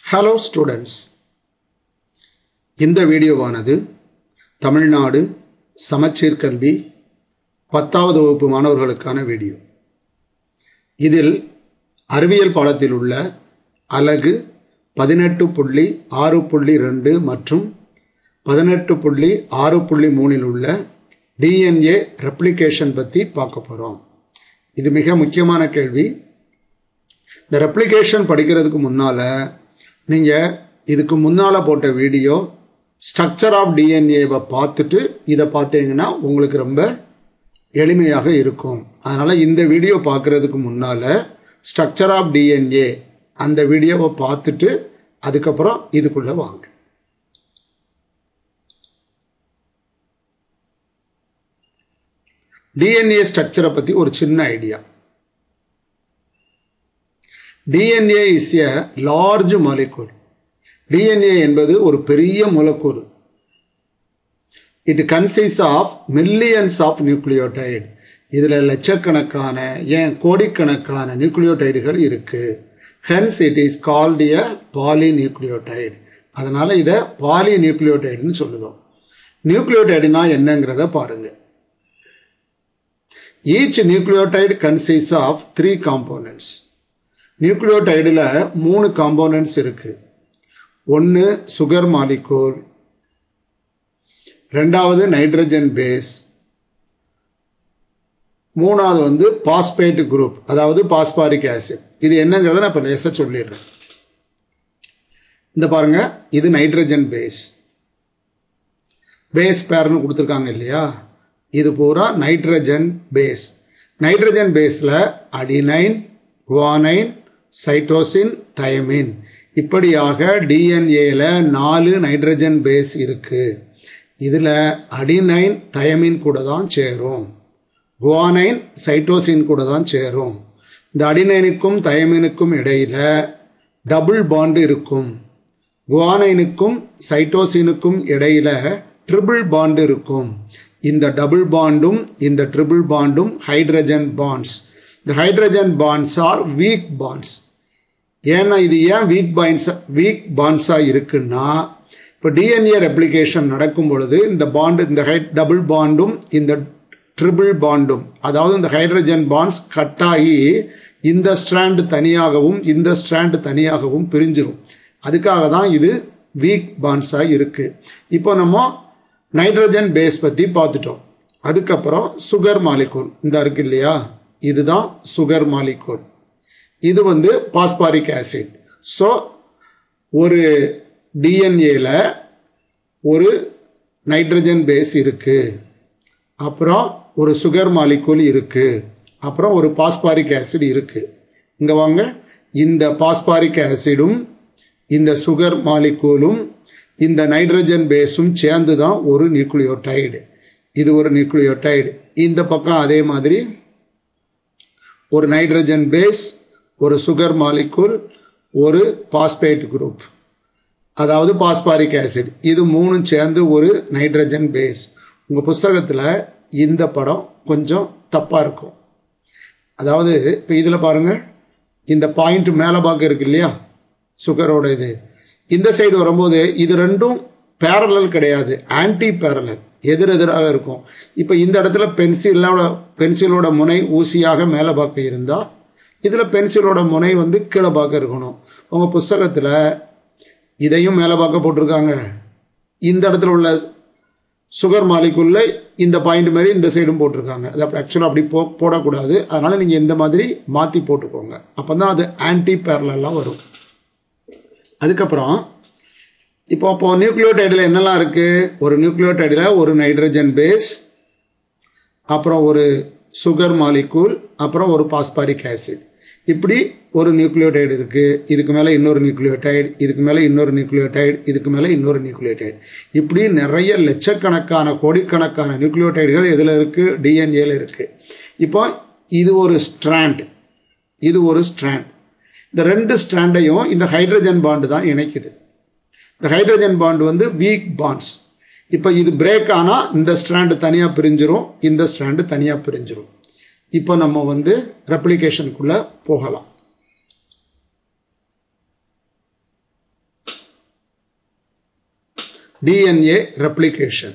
Hello students இந்த வீடியோவானது தமிழ்நாடு சமச்சீர் கல்வி பத்தாவது வகுப்பு மாணவர்களுக்கான வீடியோ இதில் அறிவியல் பாடத்தில் உள்ள அலகு பதினெட்டு புள்ளி ஆறு புள்ளி ரெண்டு மற்றும் பதினெட்டு புள்ளி ஆறு புள்ளி மூணில் உள்ள டிஎன்ஏ ரெப்ளிகேஷன் பற்றி பார்க்க போகிறோம் இது மிக முக்கியமான கேள்வி இந்த ரெப்ளிகேஷன் படிக்கிறதுக்கு முன்னால் நீங்கள் இதுக்கு முன்னால் போட்ட வீடியோ ஸ்ட்ரக்சர் ஆஃப் டிஎன்ஏவை பார்த்துட்டு இதை பார்த்தீங்கன்னா உங்களுக்கு ரொம்ப எளிமையாக இருக்கும் அதனால் இந்த வீடியோ பார்க்குறதுக்கு முன்னால் ஸ்ட்ரக்சர் ஆஃப் டிஎன்ஏ அந்த வீடியோவை பார்த்துட்டு அதுக்கப்புறம் இதுக்குள்ளே வாங்க டிஎன்ஏ ஸ்ட்ரக்சரை பற்றி ஒரு சின்ன idea DNA is a large molecule DNA என்பது ஒரு பெரிய மூலக்கூறு it consists of millions of nucleotide இதில் லட்சக்கணக்கான ஏன் கோடிக்கணக்கான நியூக்ளியோடைடுகள் இருக்குது hence it is called a polynucleotide அதனால் இதை பாலி நியூக்ளியோடைடுன்னு சொல்லுதோம் நியூக்ளியோடைடுனா என்னங்கிறத பாருங்கள் each nucleotide consists of three components நியூக்ளியோடைடில் மூணு காம்போனன்ட்ஸ் இருக்குது ஒன்று சுகர் மாலிகூல் ரெண்டாவது நைட்ரஜன் பேஸ் மூணாவது வந்து பாஸ்பேட் குரூப் அதாவது பாஸ்பாரிக் ஆசிட் இது என்னங்கிறத நான் இப்போ லேசாக சொல்லிடுறேன் இந்த பாருங்க இது நைட்ரஜன் பேஸ் பேஸ் பேர்னு கொடுத்துருக்காங்க இல்லையா இது பூரா நைட்ரஜன் பேஸ் நைட்ரஜன் பேஸில் அடினைன் குவானைன் சைட்டோசின் தயமின் இப்படியாக டிஎன்ஏல நாலு நைட்ரஜன் பேஸ் இருக்குது இதில் அடினைன் தயமின் கூட தான் சேரும் குவானைன் சைட்டோசின் கூட தான் சேரும் இந்த அடினைனுக்கும் தயமினுக்கும் இடையில டபுள் பாண்டு இருக்கும் குவானைனுக்கும் சைட்டோசினுக்கும் இடையில ட்ரிபிள் பாண்டு இருக்கும் இந்த டபுள் பாண்டும் இந்த ட்ரிபிள் பாண்டும் ஹைட்ரஜன் பாண்ட்ஸ் இந்த hydrogen bonds are weak bonds ஏன்னா இது ஏன் வீக் பாயிண்ட்ஸ் வீக் பாண்ட்ஸாக இருக்குன்னா இப்போ டிஎன்ஏ ரெப்ளிகேஷன் நடக்கும் பொழுது இந்த பாண்டு இந்த ஹை டபுள் பாண்டும் இந்த ட்ரிபிள் பாண்டும் அதாவது இந்த ஹைட்ரஜன் பாண்ட்ஸ் கட் ஆகி இந்த ஸ்ட்ராண்டு தனியாகவும் இந்த ஸ்ட்ராண்டு தனியாகவும் பிரிஞ்சிடும் அதுக்காக தான் இது வீக் பாண்ட்ஸாக இருக்குது இப்போ நம்ம நைட்ரஜன் பேஸ் பற்றி பார்த்துட்டோம் அதுக்கப்புறம் சுகர் மாலிகூல் இந்த இருக்கு இல்லையா இதுதான் சுகர் மாலிகூல் இது வந்து பாஸ்பாரிக் ஆசிட் ஸோ ஒரு டிஎன்ஏல ஒரு நைட்ரஜன் பேஸ் இருக்குது அப்புறம் ஒரு சுகர் மாலிகூல் இருக்குது அப்புறம் ஒரு பாஸ்பாரிக் ஆசிட் இருக்குது இங்கே வாங்க இந்த பாஸ்பாரிக் ஆசிடும் இந்த சுகர் மாலிகூலும் இந்த நைட்ரஜன் பேஸும் சேர்ந்து தான் ஒரு நியூக்ளியோடைடு இது ஒரு நியூக்ளியோடைடு இந்த பக்கம் அதே மாதிரி ஒரு நைட்ரஜன் பேஸ் ஒரு சுகர் மாலிகூல் ஒரு பாஸ்பேட் குரூப் அதாவது பாஸ்பாரிக் ஆசிட் இது மூணும் சேர்ந்து ஒரு நைட்ரஜன் பேஸ் உங்கள் புஸ்தகத்தில் இந்த படம் கொஞ்சம் தப்பாக இருக்கும் அதாவது இப்போ இதில் பாருங்கள் இந்த பாயிண்ட் மேலே பார்க்க இருக்கு இல்லையா சுகரோட இது இந்த சைடு வரும்போது இது ரெண்டும் பேரலல் கிடையாது ஆன்டி பேரலல் எதிர் எதிராக இருக்கும் இப்போ இந்த இடத்துல பென்சிலோட பென்சிலோட முனை ஊசியாக மேலே பார்க்க இருந்தால் இதில் பென்சிலோட முனை வந்து கீழே பார்க்க இருக்கணும் உங்கள் புஸ்தகத்தில் இதையும் மேலே பார்க்க போட்டிருக்காங்க இந்த இடத்துல உள்ள சுகர் மாலிக்குள்ள இந்த பாயிண்ட் மாதிரி இந்த சைடும் போட்டிருக்காங்க அது அப்படி ஆக்சுவலாக அப்படி போ போடக்கூடாது அதனால் நீங்கள் இந்த மாதிரி மாற்றி போட்டுக்கோங்க அப்போ தான் அது ஆன்டி பேரலாம் வரும் அதுக்கப்புறம் இப்போ இப்போ நியூக்ளியோடைடில் என்னெல்லாம் இருக்குது ஒரு நியூக்ளியோடைடில் ஒரு நைட்ரஜன் பேஸ் அப்புறம் ஒரு சுகர் மாலிகூல் அப்புறம் ஒரு பாஸ்பாரிக் ஆசிட் இப்படி ஒரு நியூக்ளியோடைடு இருக்குது இதுக்கு மேலே இன்னொரு நியூக்ளியோடைடு இதுக்கு மேலே இன்னொரு நியூக்ளியோடைடு இதுக்கு மேலே இன்னொரு நியூக்ளியோடைடு இப்படி நிறைய லட்சக்கணக்கான கோடிக்கணக்கான நியூக்ளியோடைடுகள் எதில் இருக்குது டிஎன்ஏல இருக்குது இப்போ இது ஒரு ஸ்ட்ராண்ட் இது ஒரு ஸ்ட்ராண்ட் இந்த ரெண்டு ஸ்ட்ராண்டையும் இந்த ஹைட்ரஜன் பாண்டு தான் இணைக்குது இந்த ஹைட்ரஜன் பாண்டு வந்து வீக் பாண்ட்ஸ் இப்போ இது பிரேக் ஆனால் இந்த ஸ்ட்ராண்டு தனியாக பிரிஞ்சிரும் இந்த ஸ்ட்ராண்டு தனியாக பிரிஞ்சிரும் இப்போ நம்ம வந்து ரெப்ளிகேஷனுக்குள்ளே போகலாம் DNA replication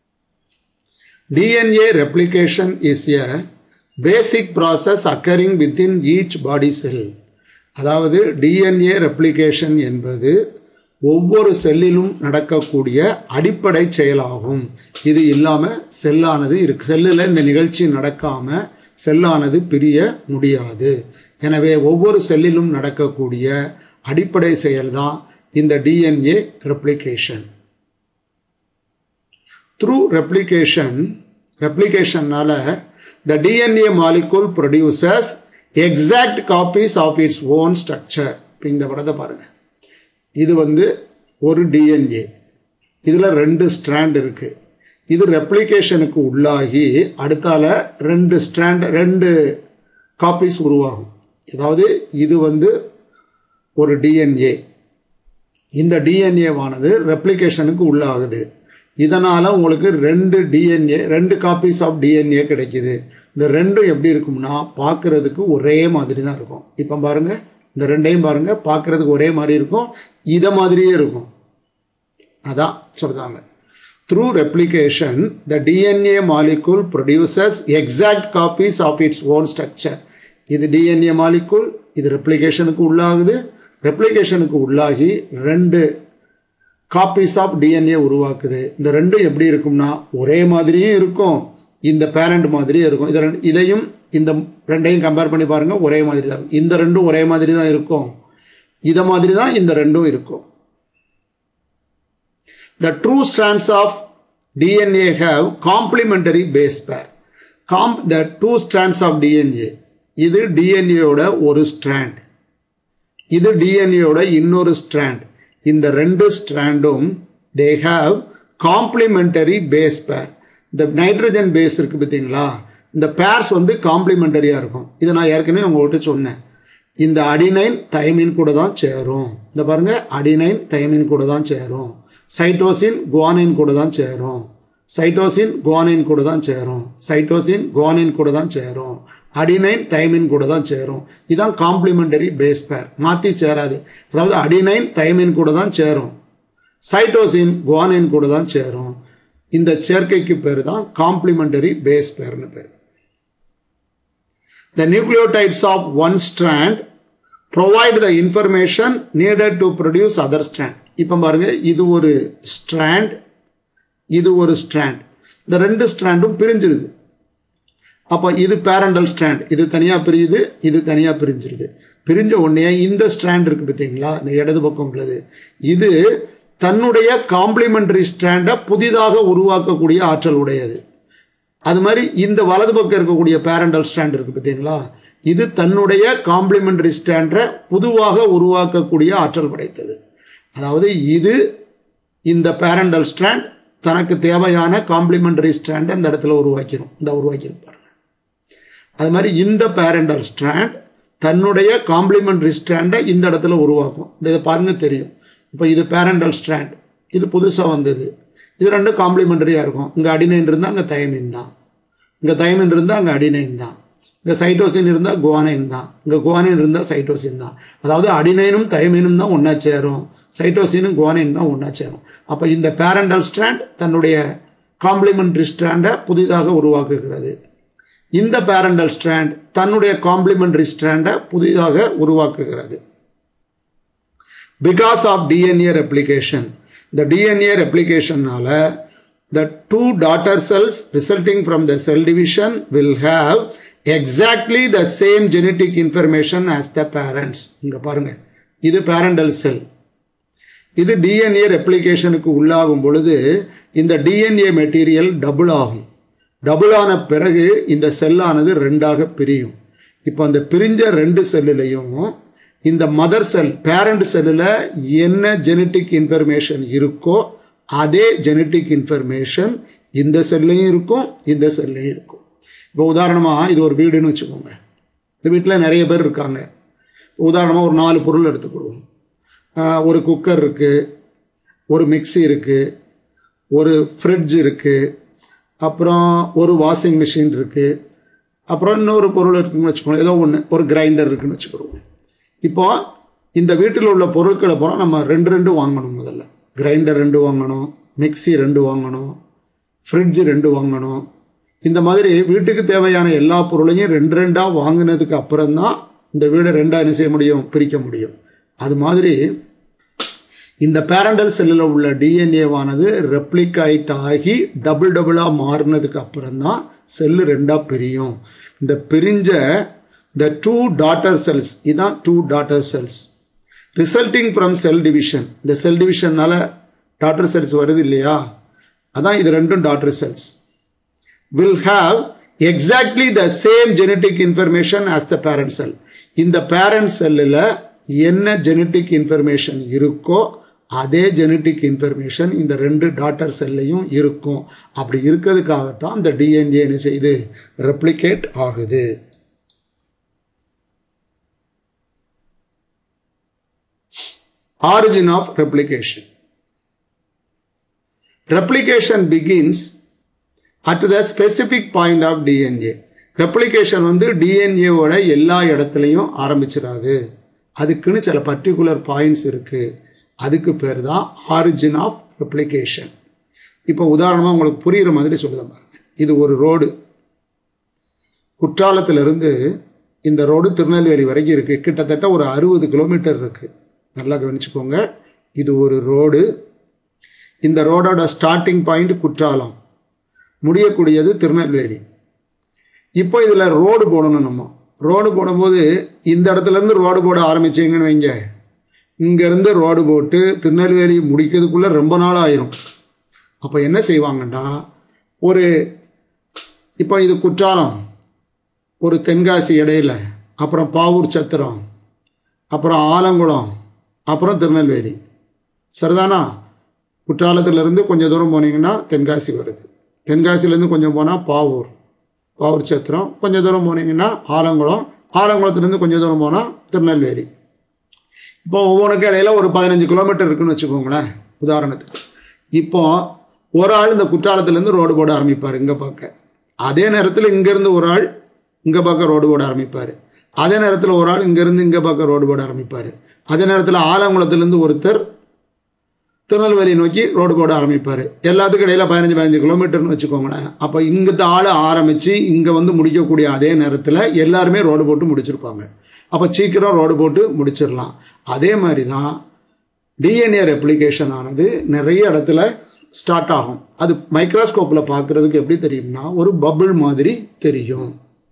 DNA replication is a basic process occurring within each body cell. அதாவது டிஎன்ஏ ரெப்ளிகேஷன் என்பது ஒவ்வொரு செல்லிலும் நடக்கக்கூடிய அடிப்படை செயலாகும் இது இல்லாமல் செல்லானது இருக்கு செல்லில் இந்த நிகழ்ச்சி நடக்காமல் செல்லானது பிரிய முடியாது எனவே ஒவ்வொரு செல்லிலும் நடக்கக்கூடிய அடிப்படை செயல்தான் இந்த டிஎன்ஏ ரெப்ளிகேஷன் த்ரூ ரெப்ளிகேஷன் ரெப்ளிகேஷன்னால the DNA molecule producers exact copies of its own structure இப்போ இந்த படத்தை பாருங்கள் இது வந்து ஒரு டிஎன்ஏ இதில் ரெண்டு ஸ்ட்ராண்ட் இருக்குது இது ரெப்ளிகேஷனுக்கு உள்ளாகி அடுத்தால ரெண்டு ஸ்ட்ராண்ட் ரெண்டு காப்பீஸ் உருவாகும் அதாவது இது வந்து ஒரு டிஎன்ஏ இந்த டிஎன்ஏவானது ரெப்ளிகேஷனுக்கு உள்ளாகுது இதனால் உங்களுக்கு ரெண்டு டிஎன்ஏ ரெண்டு காப்பீஸ் ஆஃப் டிஎன்ஏ கிடைக்கிது இந்த ரெண்டும் எப்படி இருக்கும்னா பார்க்குறதுக்கு ஒரே மாதிரி தான் இருக்கும் இப்போ பாருங்கள் இந்த ரெண்டையும் பாருங்கள் பார்க்குறதுக்கு ஒரே மாதிரி இருக்கும் இதை மாதிரியே இருக்கும் அதான் சொல்கிறாங்க through replication the DNA molecule produces exact copies of its own structure இது டிஎன்ஏ மாலிகுல் இது ரெப்ளிகேஷனுக்கு உள்ளாகுது ரெப்ளிகேஷனுக்கு உள்ளாகி ரெண்டு காப்பீஸ் ஆஃப் டிஎன்ஏ உருவாக்குது இந்த ரெண்டும் எப்படி இருக்கும்னா ஒரே மாதிரியும் இருக்கும் இந்த பேரண்ட் மாதிரியும் இருக்கும் இதை ரெண்டு இதையும் இந்த ரெண்டையும் கம்பேர் பண்ணி பாருங்கள் ஒரே மாதிரி தான் இருக்கும் இந்த ரெண்டும் ஒரே மாதிரி தான் இருக்கும் இதை மாதிரி தான் இந்த ரெண்டும் இருக்கும் the two strands of DNA have complementary base pair காம் the two strands of DNA இது டிஎன்ஏயோட ஒரு ஸ்ட்ராண்ட் இது டிஎன்ஏயோட இன்னொரு ஸ்ட்ராண்ட் இந்த ரெண்டு ஸ்ட்ராண்டும் they have complementary base pair இந்த நைட்ரஜன் பேஸ் இருக்குது பார்த்தீங்களா இந்த பேர்ஸ் வந்து காம்ப்ளிமெண்டரியாக இருக்கும் இதை நான் ஏற்கனவே உங்கள்கிட்ட சொன்னேன் இந்த அடினைன் தைமின் கூட தான் சேரும் இந்த பாருங்கள் அடினைன் தைமின் கூட தான் சேரும் சைட்டோசின் குவானைன் கூட தான் சேரும் சைட்டோசின் குவானைன் கூட தான் சேரும் சைட்டோசின் குவானைன் கூட தான் சேரும் அடினைன் தைமின் கூட தான் சேரும் இதுதான் காம்ப்ளிமெண்டரி பேஸ் பேர் மாற்றி சேராது அதாவது அடினைன் தைமின் கூட தான் சேரும் சைட்டோசின் குவானைன் கூட தான் சேரும் இந்த சேர்க்கைக்கு பேர் தான் காம்ப்ளிமெண்டரி பேஸ் பேர்னு பேர் The nucleotides of one strand provide the information needed to produce other strand. இப்போ பாருங்க இது ஒரு ஸ்ட்ராண்ட் இது ஒரு ஸ்ட்ராண்ட் இந்த ரெண்டு ஸ்ட்ராண்டும் பிரிஞ்சிருது அப்போ இது பேரண்டல் ஸ்ட்ராண்ட் இது தனியாக பிரியுது இது தனியாக பிரிஞ்சிருது பிரிஞ்ச உடனே இந்த ஸ்ட்ராண்ட் இருக்குது பார்த்தீங்களா இந்த இடது பக்கம் உள்ளது இது தன்னுடைய காம்ப்ளிமெண்டரி ஸ்ட்ராண்டை புதிதாக உருவாக்கக்கூடிய ஆற்றல் உடையது அது மாதிரி இந்த வலது பக்கம் இருக்கக்கூடிய பேரண்டல் ஸ்டாண்ட் இருக்குது பார்த்தீங்களா இது தன்னுடைய காம்ப்ளிமெண்டரி ஸ்டாண்டை பொதுவாக உருவாக்கக்கூடிய ஆற்றல் படைத்தது அதாவது இது இந்த பேரண்டல் ஸ்டாண்ட் தனக்கு தேவையான காம்ப்ளிமெண்டரி ஸ்டாண்டை இந்த இடத்துல உருவாக்கிடும் இந்த உருவாக்கியிருப்பாருங்க அது மாதிரி இந்த பேரண்டல் ஸ்டாண்ட் தன்னுடைய காம்ப்ளிமெண்டரி ஸ்டாண்டை இந்த இடத்துல உருவாக்கும் இதை பாருங்க தெரியும் இப்போ இது பேரண்டல் ஸ்டாண்ட் இது புதுசாக வந்தது இது ரெண்டும் காம்ப்ளிமெண்டரியாக இருக்கும் இங்கே அடினைன் இருந்தால் அங்கே தயமின் தான் இங்கே தயமின் இருந்தால் அங்கே அடினைன் தான் இங்கே சைட்டோசின் இருந்தால் குவானைன் தான் இங்கே குவானைன் இருந்தால் சைட்டோசின் தான் அதாவது அடினைனும் தயமினும் தான் ஒன்றா சேரும் சைட்டோசினும் குவானைன் தான் ஒன்றா சேரும் அப்போ இந்த பேரண்டல் ஸ்ட்ராண்ட் தன்னுடைய காம்ப்ளிமெண்ட்ரி ஸ்ட்ராண்டை புதிதாக உருவாக்குகிறது இந்த பேரண்டல் ஸ்ட்ராண்ட் தன்னுடைய காம்ப்ளிமெண்ட்ரி ஸ்ட்ராண்டை புதிதாக உருவாக்குகிறது பிகாஸ் ஆஃப் டிஎன்ஏ ரெப்ளிகேஷன் இந்த டிஎன்ஏ ரெப்ளிகேஷன்னால the two daughter cells resulting from the cell division will have exactly the same genetic information as the parents இங்க பாருங்க இது பேரண்டல் செல் இது டிஎன்ஏ ரெப்ளிகேஷனுக்கு உள்ளாகும் பொழுது இந்த டிஎன்ஏ மெட்டீரியல் டபுள் ஆகும் டபுள் ஆன பிறகு இந்த செல்லானது ரெண்டாக பிரியும் இப்போ அந்த பிரிஞ்ச ரெண்டு செல்லுலையும் இந்த மதர் செல் பேரண்ட் செல்லில் என்ன ஜெனட்டிக் இன்ஃபர்மேஷன் இருக்கோ அதே ஜெனட்டிக் இன்ஃபர்மேஷன் இந்த செல்லையும் இருக்கும் இந்த செல்லையும் இருக்கும் இப்போ உதாரணமாக இது ஒரு வீடுன்னு வச்சுக்கோங்க இந்த வீட்டில் நிறைய பேர் இருக்காங்க உதாரணமாக ஒரு நாலு பொருள் எடுத்துக்கிடுவோம் ஒரு குக்கர் இருக்குது ஒரு மிக்சி இருக்குது ஒரு ஃப்ரிட்ஜ் இருக்குது அப்புறம் ஒரு வாஷிங் மிஷின் இருக்குது அப்புறம் இன்னொரு பொருள் இருக்குன்னு வச்சுக்கோங்க ஏதோ ஒன்று ஒரு கிரைண்டர் இருக்குன்னு வச்சுக்கிடுவோம் இப்போ இந்த வீட்டில் உள்ள பொருட்களை போனால் நம்ம ரெண்டு ரெண்டு வாங்கணும் முதல்ல கிரைண்டர் ரெண்டு வாங்கணும் மிக்ஸி ரெண்டு வாங்கணும் ஃப்ரிட்ஜ் ரெண்டு வாங்கணும் இந்த மாதிரி வீட்டுக்கு தேவையான எல்லா பொருளையும் ரெண்டு ரெண்டாக வாங்கினதுக்கு அப்புறம் தான் இந்த வீடை ரெண்டாக என்ன செய்ய முடியும் பிரிக்க முடியும் அது மாதிரி இந்த பேரண்டல் செல்லில் உள்ள டிஎன்ஏவானது ரெப்ளிகைட் ஆகி டபுள் டபுளாக மாறினதுக்கு அப்புறம் தான் செல்லு ரெண்டாக பிரியும் இந்த பிரிஞ்ச இந்த டூ டாட்டர் செல்ஸ் இதான் two daughter cells resulting from cell division இந்த செல் டிவிஷன்னால டாட்டர் செல்ஸ் வருது இல்லையா அதான் இது ரெண்டும் daughter cells will have exactly the same genetic information as the parent cell இந்த parent செல்லில் என்ன ஜெனட்டிக் இன்ஃபர்மேஷன் இருக்கோ அதே ஜெனட்டிக் இன்ஃபர்மேஷன் இந்த ரெண்டு டாட்டர் செல்லையும் இருக்கும் அப்படி இருக்கிறதுக்காகத்தான் இந்த டிஎன்ஏ என்ன செய்யுது ரெப்ளிகேட் ஆகுது origin of replication replication begins at the specific point of DNA replication வந்து டிஎன்ஏவோட எல்லா இடத்துலையும் ஆரம்பிச்சிடாது அதுக்குன்னு சில பர்டிகுலர் பாயிண்ட்ஸ் இருக்குது அதுக்கு பேர் தான் ஆரிஜின் ஆஃப் ரெப்ளிகேஷன் இப்போ உதாரணமாக உங்களுக்கு புரிகிற மாதிரி சொல்லுத பாருங்க இது ஒரு ரோடு குற்றாலத்திலிருந்து இந்த ரோடு திருநெல்வேலி வரைக்கும் இருக்குது கிட்டத்தட்ட ஒரு அறுபது கிலோமீட்டர் இருக்குது நல்லா கவனிச்சுக்கோங்க இது ஒரு ரோடு இந்த ரோடோட ஸ்டார்டிங் பாயிண்ட் குற்றாலம் முடியக்கூடியது திருநெல்வேலி இப்போ இதில் ரோடு போடணும் நம்ம ரோடு போடும்போது இந்த இடத்துலேருந்து ரோடு போட ஆரம்பிச்சிங்கன்னு வைங்க இங்கேருந்து ரோடு போட்டு திருநெல்வேலி முடிக்கிறதுக்குள்ளே ரொம்ப நாள் ஆயிரும் அப்போ என்ன செய்வாங்கன்னா ஒரு இப்போ இது குற்றாலம் ஒரு தென்காசி இடையில அப்புறம் பாவூர் சத்திரம் அப்புறம் ஆலங்குளம் அப்புறம் திருநெல்வேலி சரிதானா குற்றாலத்திலேருந்து கொஞ்சம் தூரம் போனீங்கன்னா தென்காசி வருது தென்காசிலேருந்து கொஞ்சம் போனால் பாவூர் பாவூர் சத்திரம் கொஞ்சம் தூரம் போனீங்கன்னா ஆலங்குளம் ஆலங்குளத்துலேருந்து கொஞ்சம் தூரம் போனால் திருநெல்வேலி இப்போ ஒவ்வொன்றுக்கு இடையில ஒரு பதினஞ்சு கிலோமீட்டர் இருக்குன்னு வச்சுக்கோங்களேன் உதாரணத்துக்கு இப்போ ஒரு ஆள் இந்த குற்றாலத்துலேருந்து ரோடு போட ஆரம்பிப்பார் இங்கே பார்க்க அதே நேரத்தில் இங்கேருந்து ஒரு ஆள் இங்கே பார்க்க ரோடு போட ஆரம்பிப்பார் அதே நேரத்தில் ஒரு ஆள் இங்கேருந்து இங்கே பார்க்க ரோடு போட ஆரம்பிப்பார் அதே நேரத்தில் ஆலங்குளத்துலேருந்து ஒருத்தர் திருநெல்வேலி நோக்கி ரோடு போட ஆரம்பிப்பார் எல்லாத்துக்கும் இடையில பதினஞ்சு பதினஞ்சு கிலோமீட்டர்னு வச்சுக்கோங்களேன் அப்போ இங்கே ஆள் ஆரம்பித்து இங்கே வந்து முடிக்கக்கூடிய அதே நேரத்தில் எல்லாருமே ரோடு போட்டு முடிச்சிருப்பாங்க அப்போ சீக்கிரம் ரோடு போட்டு முடிச்சிடலாம் அதே மாதிரி தான் டிஎன்ஏ ரெப்ளிகேஷன் ஆனது நிறைய இடத்துல ஸ்டார்ட் ஆகும் அது மைக்ரோஸ்கோப்பில் பார்க்குறதுக்கு எப்படி தெரியும்னா ஒரு பபிள் மாதிரி தெரியும்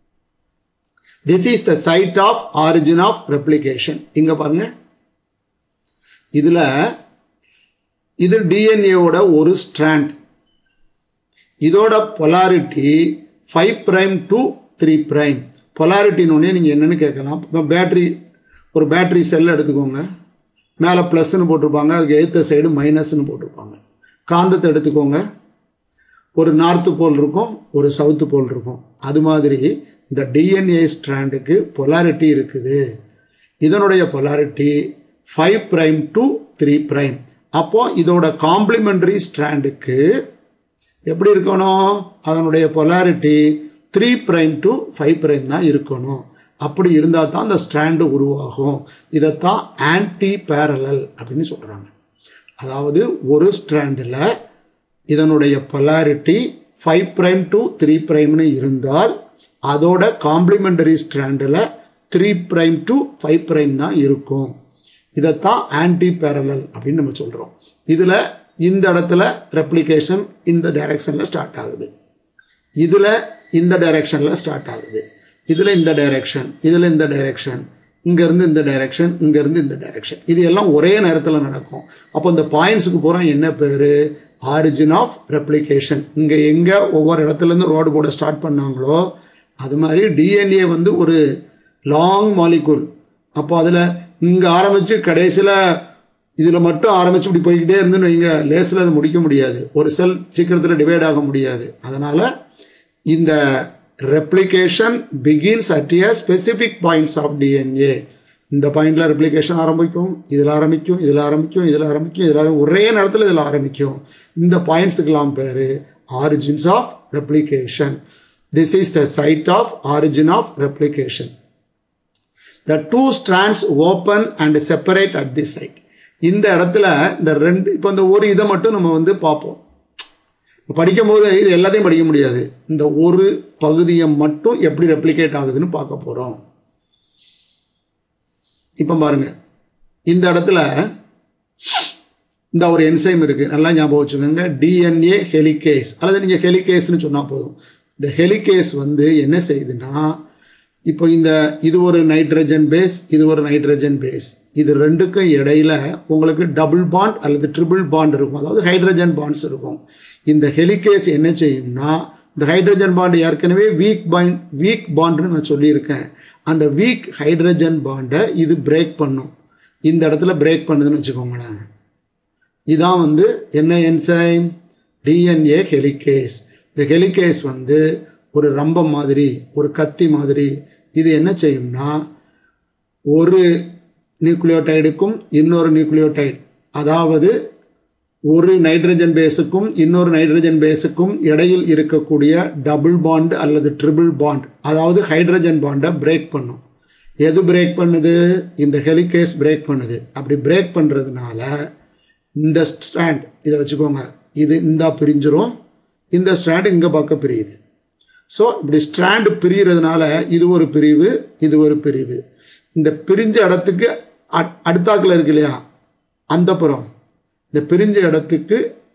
this is the site of origin of replication இங்கே பாருங்க இதில் இது டிஎன்ஏவோட ஒரு ஸ்ட்ராண்ட் இதோட polarity five prime to three prime பொலாரிட்டின்னு நீங்கள் என்னென்னு கேட்கலாம் இப்போ பேட்ரி ஒரு பேட்ரி செல் எடுத்துக்கோங்க மேலே ப்ளஸ்ன்னு போட்டிருப்பாங்க அதுக்கு எழுத்த சைடு மைனஸ்ன்னு போட்டிருப்பாங்க காந்தத்தை எடுத்துக்கோங்க ஒரு நார்த்து போல் இருக்கும் ஒரு சவுத்து போல் இருக்கும் அது மாதிரி இந்த டிஎன்ஏ ஸ்ட்ராண்டுக்கு பொலாரிட்டி இருக்குது இதனுடைய polarity five prime to three prime அப்போ இதோட காம்ப்ளிமெண்டரி ஸ்ட்ராண்டுக்கு எப்படி இருக்கணும் அதனுடைய polarity three prime to five prime தான் இருக்கணும் அப்படி இருந்தால் தான் அந்த ஸ்ட்ராண்டு உருவாகும் இதைத்தான் ஆன்டி பேரலல் அப்படின்னு சொல்கிறாங்க அதாவது ஒரு ஸ்ட்ராண்டில் இதனுடைய polarity five prime to three ப்ரைம்னு இருந்தால் அதோட காம்ப்ளிமெண்டரி ஸ்ட்ராண்டில் three prime to five prime தான் இருக்கும் இதைத்தான் ஆன்டி பேரலல் அப்படின்னு நம்ம சொல்கிறோம் இதில் இந்த இடத்துல ரெப்ளிகேஷன் இந்த டைரெக்ஷனில் ஸ்டார்ட் ஆகுது இதில் இந்த டைரெக்ஷனில் ஸ்டார்ட் ஆகுது இதில் இந்த டைரெக்ஷன் இதில் இந்த டைரெக்ஷன் இங்கேருந்து இந்த டைரெக்ஷன் இங்கேருந்து இந்த டைரெக்ஷன் இது எல்லாம் ஒரே நேரத்தில் நடக்கும் அப்போ இந்த பாயிண்ட்ஸுக்கு பூரா என்ன பேர் ஆரிஜின் ஆஃப் ரெப்ளிகேஷன் இங்கே எங்கே ஒவ்வொரு இடத்துலேருந்து ரோடு போட ஸ்டார்ட் பண்ணாங்களோ அது மாதிரி டிஎன்ஏ வந்து ஒரு லாங் மாலிகுல் அப்போ அதில் இங்கே ஆரம்பித்து கடைசியில் இதில் மட்டும் ஆரம்பித்து இப்படி போய்கிட்டே இருந்துன்னு வைங்க லேஸில் அது முடிக்க முடியாது ஒரு செல் சீக்கிரத்தில் டிவைட் ஆக முடியாது அதனால் இந்த replication begins at a specific points of DNA இந்த பாயிண்டில் ரெப்ளிகேஷன் ஆரம்பிக்கும் இதில் ஆரம்பிக்கும் இதில் ஆரம்பிக்கும் இதில் ஆரம்பிக்கும் இதில் ஆரம்பி ஒரே நேரத்தில் இதில் ஆரம்பிக்கும் இந்த பாயிண்ட்ஸுக்கெல்லாம் பேர் origins of replication this is the site of origin of replication The two strands open and separate at this site. இந்த இடத்துல இந்த ரெண்டு இப்போ இந்த ஒரு இதை மட்டும் நம்ம வந்து பார்ப்போம் படிக்கும்போது இது எல்லாத்தையும் படிக்க முடியாது இந்த ஒரு பகுதியை மட்டும் எப்படி ரெப்ளிகேட் ஆகுதுன்னு பார்க்க போகிறோம் இப்போ பாருங்க இந்த இடத்துல இந்த ஒரு என்சைம் இருக்குது நல்லா ஞாபகம் வச்சுக்கோங்க டிஎன்ஏ ஹெலிகேஸ் அல்லது நீங்கள் ஹெலிகேஸ்னு சொன்னால் போதும் இந்த ஹெலிகேஸ் வந்து என்ன செய்யுதுன்னா இப்போ இந்த இது ஒரு நைட்ரஜன் பேஸ் இது ஒரு நைட்ரஜன் பேஸ் இது ரெண்டுக்கும் இடையில உங்களுக்கு டபுள் பாண்ட் அல்லது ட்ரிபிள் பாண்ட் இருக்கும் அதாவது ஹைட்ரஜன் பாண்ட்ஸ் இருக்கும் இந்த ஹெலிகேஸ் என்ன செய்யும்னா இந்த ஹைட்ரஜன் பாண்ட் ஏற்கனவே வீக் பாண்ட் வீக் பாண்டுன்னு நான் சொல்லியிருக்கேன் அந்த வீக் ஹைட்ரஜன் பாண்டை இது பிரேக் பண்ணும் இந்த இடத்துல பிரேக் பண்ணுதுன்னு வச்சுக்கோங்களேன் இதான் வந்து என்ன என்சைம் டிஎன்ஏ ஹெலிகேஸ் இந்த ஹெலிகேஸ் வந்து ஒரு ரம்பம் மாதிரி ஒரு கத்தி மாதிரி இது என்ன செய்யும்னா ஒரு நியூக்ளியோடைடுக்கும் இன்னொரு நியூக்ளியோடைடு அதாவது ஒரு நைட்ரஜன் பேஸுக்கும் இன்னொரு நைட்ரஜன் பேஸுக்கும் இடையில் இருக்கக்கூடிய டபுள் பாண்ட் அல்லது ட்ரிபிள் பாண்ட் அதாவது ஹைட்ரஜன் பாண்டை பிரேக் பண்ணும் எது பிரேக் பண்ணுது இந்த ஹெலிகேஸ் பிரேக் பண்ணுது அப்படி பிரேக் பண்ணுறதுனால இந்த ஸ்ட்ராண்ட் இதை வச்சுக்கோங்க இது இந்த பிரிஞ்சிரும் இந்த ஸ்ட்ராண்ட் இங்கே பார்க்க பிரியுது ஸோ இப்படி ஸ்ட்ராண்ட் பிரிகிறதுனால இது ஒரு பிரிவு இது ஒரு பிரிவு இந்த பிரிஞ்ச இடத்துக்கு அடுத்தாக்கில் இருக்கு இல்லையா அந்த புறம் இந்த பிரிஞ்ச இடத்துக்கு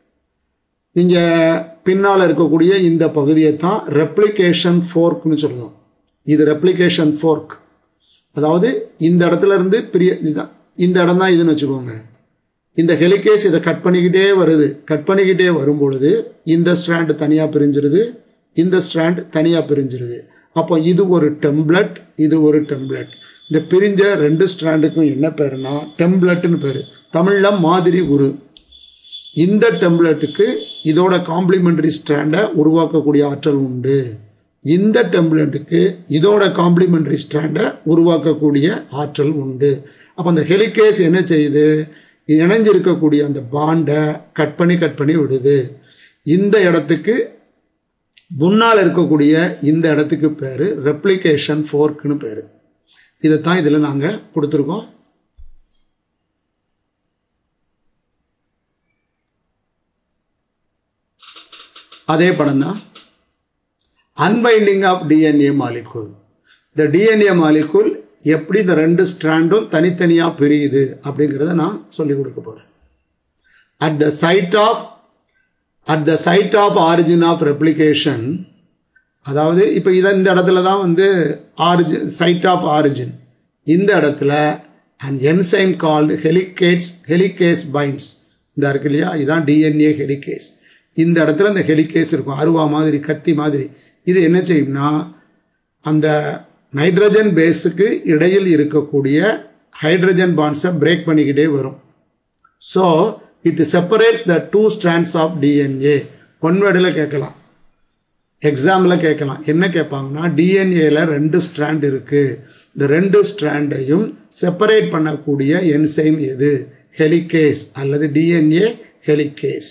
நீங்கள் பின்னால் இருக்கக்கூடிய இந்த பகுதியை தான் ரெப்ளிகேஷன் ஃபோர்க்னு சொல்லுவோம் இது ரெப்ளிகேஷன் ஃபோர்க் அதாவது இந்த இடத்துல இருந்து பிரிய இதுதான் இந்த இடம் தான் இதுன்னு வச்சுக்கோங்க இந்த ஹெலிகேஸ் இதை கட் பண்ணிக்கிட்டே வருது கட் பண்ணிக்கிட்டே வரும்பொழுது இந்த ஸ்ட்ராண்டு தனியாக பிரிஞ்சிருது இந்த ஸ்ட்ராண்ட் தனியாக பிரிஞ்சிருது அப்போ இது ஒரு டெம்ப்ளட் இது ஒரு டெம்ப்ளட் இந்த பிரிஞ்ச ரெண்டு ஸ்ட்ராண்டுக்கும் என்ன பேருனா டெம்ப்ளட்னு பேர் தமிழில் மாதிரி உரு இந்த டெம்ப்ளெட்டுக்கு இதோட காம்ப்ளிமெண்டரி ஸ்ட்ராண்டை உருவாக்கக்கூடிய ஆற்றல் உண்டு இந்த டெம்ப்ளெட்டுக்கு இதோட காம்ப்ளிமெண்டரி ஸ்ட்ராண்டை உருவாக்கக்கூடிய ஆற்றல் உண்டு அப்போ அந்த ஹெலிகேஸ் என்ன செய்யுது இணைஞ்சிருக்கக்கூடிய அந்த பாண்டை கட் பண்ணி கட் பண்ணி விடுது இந்த இடத்துக்கு முன்னால் இருக்கக்கூடிய இந்த இடத்துக்கு பேர் ரெப்ளிகேஷன் ஃபோர்க்குன்னு பேர் இதைத்தான் இதில் நாங்கள் கொடுத்துருக்கோம் அதே படம் தான் அன்பைண்டிங் ஆஃப் டிஎன்ஏ மாலிகூல் இந்த டிஎன்ஏ மாலிகூல் எப்படி இந்த ரெண்டு ஸ்ட்ராண்டும் தனித்தனியாக பிரியுது அப்படிங்கிறத நான் சொல்லிக் கொடுக்க போகிறேன் at the site of at the site of origin of replication அதாவது இப்போ இதை இந்த இடத்துல தான் வந்து ஆரிஜின் சைட் ஆஃப் ஆரிஜின் இந்த இடத்துல and enzyme called helicase helicase binds இந்த இருக்கு இல்லையா இதுதான் டிஎன்ஏ ஹெலிகேஸ் இந்த இடத்துல இந்த ஹெலிகேஸ் இருக்கும் அருவா மாதிரி கத்தி மாதிரி இது என்ன செய்யும்னா அந்த நைட்ரஜன் பேஸுக்கு இடையில் இருக்கக்கூடிய ஹைட்ரஜன் பாண்ட்ஸை பிரேக் பண்ணிக்கிட்டே வரும் so it separates the two strands of DNA one வேர்டில் கேட்கலாம் எக்ஸாமில் கேட்கலாம் என்ன கேட்பாங்கன்னா டிஎன்ஏல ரெண்டு ஸ்ட்ராண்ட் இருக்குது இந்த ரெண்டு ஸ்ட்ராண்டையும் செப்பரேட் பண்ணக்கூடிய என்சைம் எது ஹெலிகேஸ் அல்லது DNA helicase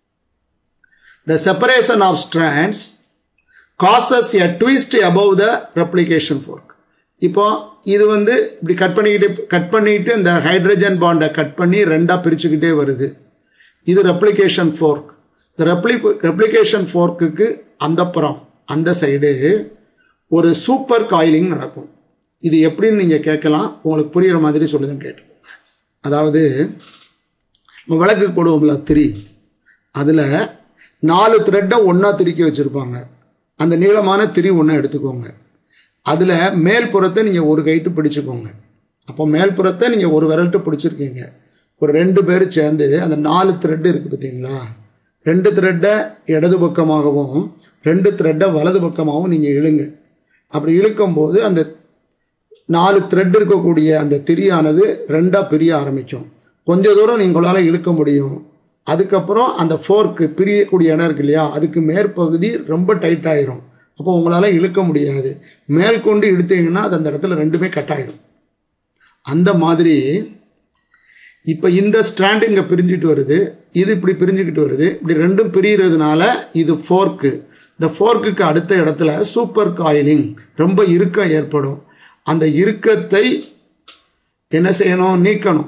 the separation of strands causes a twist above the replication fork இப்போ இது வந்து இப்படி கட் பண்ணிக்கிட்டே கட் பண்ணிட்டு இந்த ஹைட்ரஜன் பாண்டை கட் பண்ணி ரெண்டாக பிரிச்சுக்கிட்டே வருது இது ரெப்ளிகேஷன் ஃபோர்க் இந்த ரெப்ளி ரெப்ளிகேஷன் ஃபோர்க்குக்கு அந்த புறம் அந்த சைடு ஒரு சூப்பர் காயிலிங் நடக்கும் இது எப்படின்னு நீங்கள் கேட்கலாம் உங்களுக்கு புரிகிற மாதிரி சொல்லுதுன்னு கேட்டுக்கோங்க அதாவது நம்ம விளக்கு போடுவோம்ல திரி அதில் நாலு த்ரெட்டை ஒன்றா திருக்கி வச்சுருப்பாங்க அந்த நீளமான திரி ஒன்று எடுத்துக்கோங்க அதில் மேல் புறத்தை நீங்கள் ஒரு கைட்டு பிடிச்சிக்கோங்க அப்போ மேல் புறத்தை நீங்கள் ஒரு விரல்ட்டு பிடிச்சிருக்கீங்க ஒரு ரெண்டு பேர் சேர்ந்து அந்த நாலு த்ரெட்டு இருக்குது பார்த்தீங்களா ரெண்டு த்ரெட்டை இடது பக்கமாகவும் ரெண்டு த்ரெட்டை வலது பக்கமாகவும் நீங்கள் இழுங்க அப்படி இழுக்கும்போது அந்த நாலு த்ரெட் இருக்கக்கூடிய அந்த திரியானது ரெண்டாக பிரிய ஆரம்பிக்கும் கொஞ்ச தூரம் நீங்களால் இழுக்க முடியும் அதுக்கப்புறம் அந்த ஃபோர்க்கு பிரியக்கூடிய இடம் இருக்கு இல்லையா அதுக்கு மேற்பகுதி ரொம்ப டைட் ஆயிரும் அப்போ உங்களால் இழுக்க முடியாது மேல் கொண்டு இழுத்தீங்கன்னா அது அந்த இடத்துல ரெண்டுமே கட் ஆயிரும் அந்த மாதிரி இப்போ இந்த ஸ்ட்ராண்டு இங்கே பிரிஞ்சுட்டு வருது இது இப்படி பிரிஞ்சுக்கிட்டு வருது இப்படி ரெண்டும் பிரிகிறதுனால இது ஃபோர்க்கு இந்த ஃபோர்க்குக்கு அடுத்த இடத்துல சூப்பர் காயிலிங் ரொம்ப இறுக்கம் ஏற்படும் அந்த இறுக்கத்தை என்ன செய்யணும் நீக்கணும்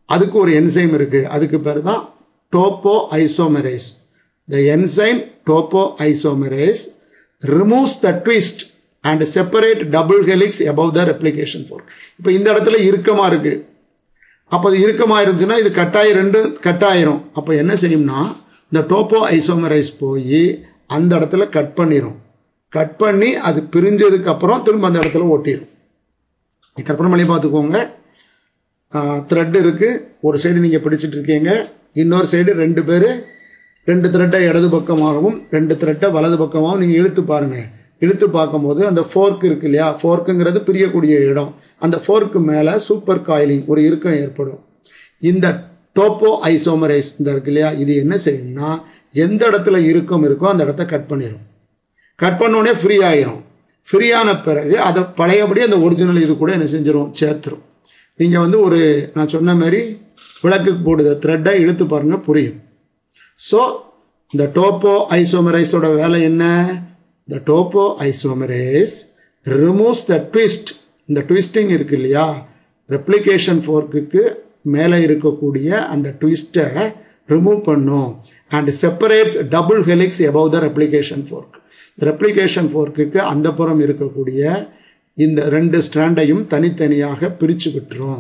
அதுக்கு ஒரு என்சைம் இருக்குது அதுக்கு பேர் தான் topoisomerase the enzyme topoisomerase removes the twist and separate double helix above the replication fork இப்போ இந்த இடத்துல இறுக்கமாக இருக்குது அப்போ அது இறுக்கமாக இருந்துச்சுன்னா இது கட்டாயி ரெண்டு கட்டாயிரும் அப்போ என்ன செய்யும்னா இந்த டோப்போ ஐசோமரைஸ் போய் அந்த இடத்துல கட் பண்ணிடும் கட் பண்ணி அது பிரிஞ்சதுக்கு அப்புறம் திரும்ப அந்த இடத்துல ஒட்டிடும் கற்பனை பண்ணி பார்த்துக்கோங்க த்ரெட் இருக்குது ஒரு சைடு நீங்கள் பிடிச்சிட்டு இருக்கீங்க இன்னொரு சைடு ரெண்டு பேர் ரெண்டு த்ரெட்டை இடது பக்கமாகவும் ரெண்டு த்ரெட்டை வலது பக்கமாகவும் நீங்கள் இழுத்து பாருங்கள் இழுத்து பார்க்கும்போது அந்த ஃபோர்க் இருக்கு இல்லையா ஃபோர்க்குங்கிறது பிரியக்கூடிய இடம் அந்த ஃபோர்க்கு மேலே சூப்பர் காயிலிங் ஒரு இறுக்கம் ஏற்படும் இந்த டோப்போ ஐசோமரைஸ் இந்த இருக்கு இல்லையா இது என்ன செய்யும்னா எந்த இடத்துல இறுக்கம் இருக்கோ அந்த இடத்த கட் பண்ணிடும் கட் பண்ணோடனே ஃப்ரீ ஆயிரும் ஃப்ரீ ஆன பிறகு அதை பழையபடி அந்த ஒரிஜினல் இது கூட என்ன செஞ்சிடும் சேர்த்துரும் நீங்கள் வந்து ஒரு நான் சொன்ன மாதிரி விளக்குக்கு போடுத த்ரெட்டை இழுத்து பாருங்கள் புரியும் ஸோ இந்த டோப்போ ஐசோமரைஸோட வேலை என்ன இந்த topoisomerase removes the twist இந்த ட்விஸ்டிங் இருக்கு இல்லையா ரெப்ளிகேஷன் ஃபோர்க்குக்கு மேலே இருக்கக்கூடிய அந்த ட்விஸ்ட்டை ரிமூவ் பண்ணும் and separates double helix above the replication fork replication ஃபோர்க்குக்கு அந்த புறம் இருக்கக்கூடிய இந்த ரெண்டு ஸ்ட்ராண்டையும் தனித்தனியாக பிரித்து விட்டுரும்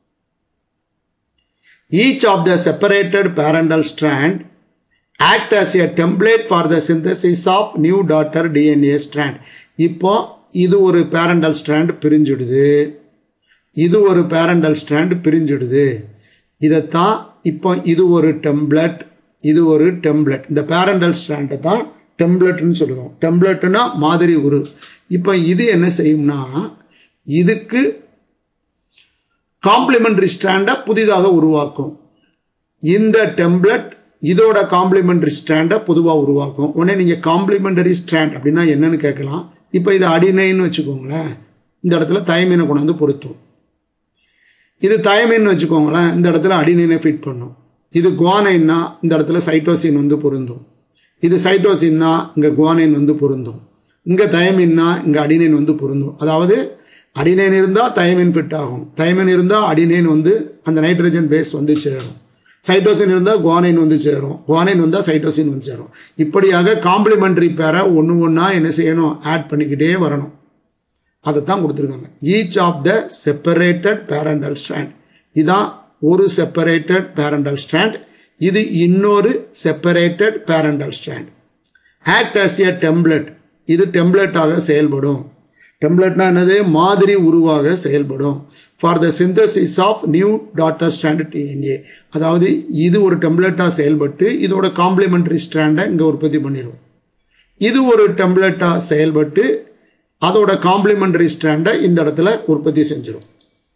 each of the separated parental strand act as a template for the synthesis of new daughter DNA strand இப்போ இது ஒரு பேரண்டல் ஸ்ட்ராண்ட் பிரிஞ்சுடுது இது ஒரு பேரண்டல் ஸ்ட்ராண்ட் பிரிஞ்சுடுது இதைத்தான் இப்போ இது ஒரு டெம்ப்ளட் இது ஒரு டெம்ப்ளட் இந்த பேரண்டல் ஸ்ட்ராண்டை தான் டெம்ப்ளட்னு சொல்லுவோம் டெம்ப்ளட்னா மாதிரி உரு இப்போ இது என்ன செய்யும்னா இதுக்கு காம்ப்ளிமெண்டரி ஸ்ட்ராண்டை புதிதாக உருவாக்கும் இந்த டெம்ப்ளட் இதோட காம்ப்ளிமெண்டரி ஸ்ட்ராண்டை பொதுவாக உருவாக்கும் உடனே நீங்கள் காம்ப்ளிமெண்டரி ஸ்ட்ராண்ட் அப்படின்னா என்னன்னு கேட்கலாம் இப்போ இது அடினைன்னு வச்சுக்கோங்களேன் இந்த இடத்துல தயமீனை கொண்டு வந்து பொருத்தும் இது தயமீன் வச்சுக்கோங்களேன் இந்த இடத்துல அடினைனை ஃபிட் பண்ணும் இது குவானைன்னா இந்த இடத்துல சைட்டோசின் வந்து பொருந்தும் இது சைட்டோசின்னா இங்கே குவானைன் வந்து பொருந்தும் இங்கே தயமின்னா இங்கே அடினைன் வந்து பொருந்தும் அதாவது அடினைன் இருந்தால் தயமின் ஃபிட் ஆகும் தயமின் இருந்தால் அடினைன் வந்து அந்த நைட்ரஜன் பேஸ் வந்து சேரும் சைட்டோசின் இருந்தால் குவானைன் வந்து சேரும் குவானைன் வந்தால் சைட்டோசின் வந்து சேரும் இப்படியாக காம்ப்ளிமெண்டரி பேரை ஒன்று ஒன்றா என்ன செய்யணும் ஆட் பண்ணிக்கிட்டே வரணும் அதை தான் கொடுத்துருக்காங்க each of the separated parental strand இதான் ஒரு செப்பரேட்டட் பேரண்டல் ஸ்ட்ராண்ட் இது இன்னொரு separated parental strand act as a template இது டெம்ப்ளெட்டாக செயல்படும் டெம்ப்ளெட்னா என்னது மாதிரி உருவாக செயல்படும் for the synthesis of new daughter strand DNA அதாவது இது ஒரு டெம்ப்ளெட்டாக செயல்பட்டு இதோட காம்ப்ளிமெண்டரி ஸ்ட்ராண்டை இங்கே உற்பத்தி பண்ணிடும் இது ஒரு டெம்ப்ளெட்டாக செயல்பட்டு அதோட காம்ப்ளிமெண்டரி ஸ்ட்ராண்டை இந்த இடத்துல உற்பத்தி செஞ்சிடும்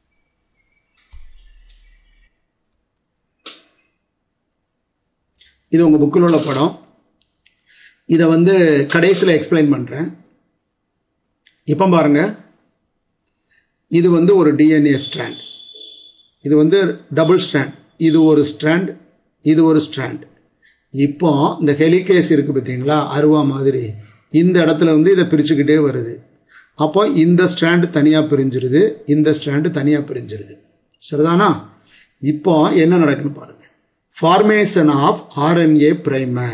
இது உங்கள் புக்கில் உள்ள படம் இதை வந்து கடைசியில் எக்ஸ்பிளைன் பண்ணுறேன் இப்போ பாருங்க இது வந்து ஒரு டிஎன்ஏ ஸ்ட்ராண்ட் இது வந்து டபுள் ஸ்ட்ராண்ட் இது ஒரு ஸ்ட்ராண்ட் இது ஒரு ஸ்ட்ராண்ட் இப்போ இந்த ஹெலிகேஸ் இருக்குது பார்த்தீங்களா அருவா மாதிரி இந்த இடத்துல வந்து இதை பிரிச்சுக்கிட்டே வருது அப்போ இந்த ஸ்ட்ராண்டு தனியாக பிரிஞ்சிருது இந்த ஸ்ட்ராண்டு தனியாக பிரிஞ்சிருது சரிதானா இப்போ என்ன நடக்குன்னு பாருங்க formation of RNA primer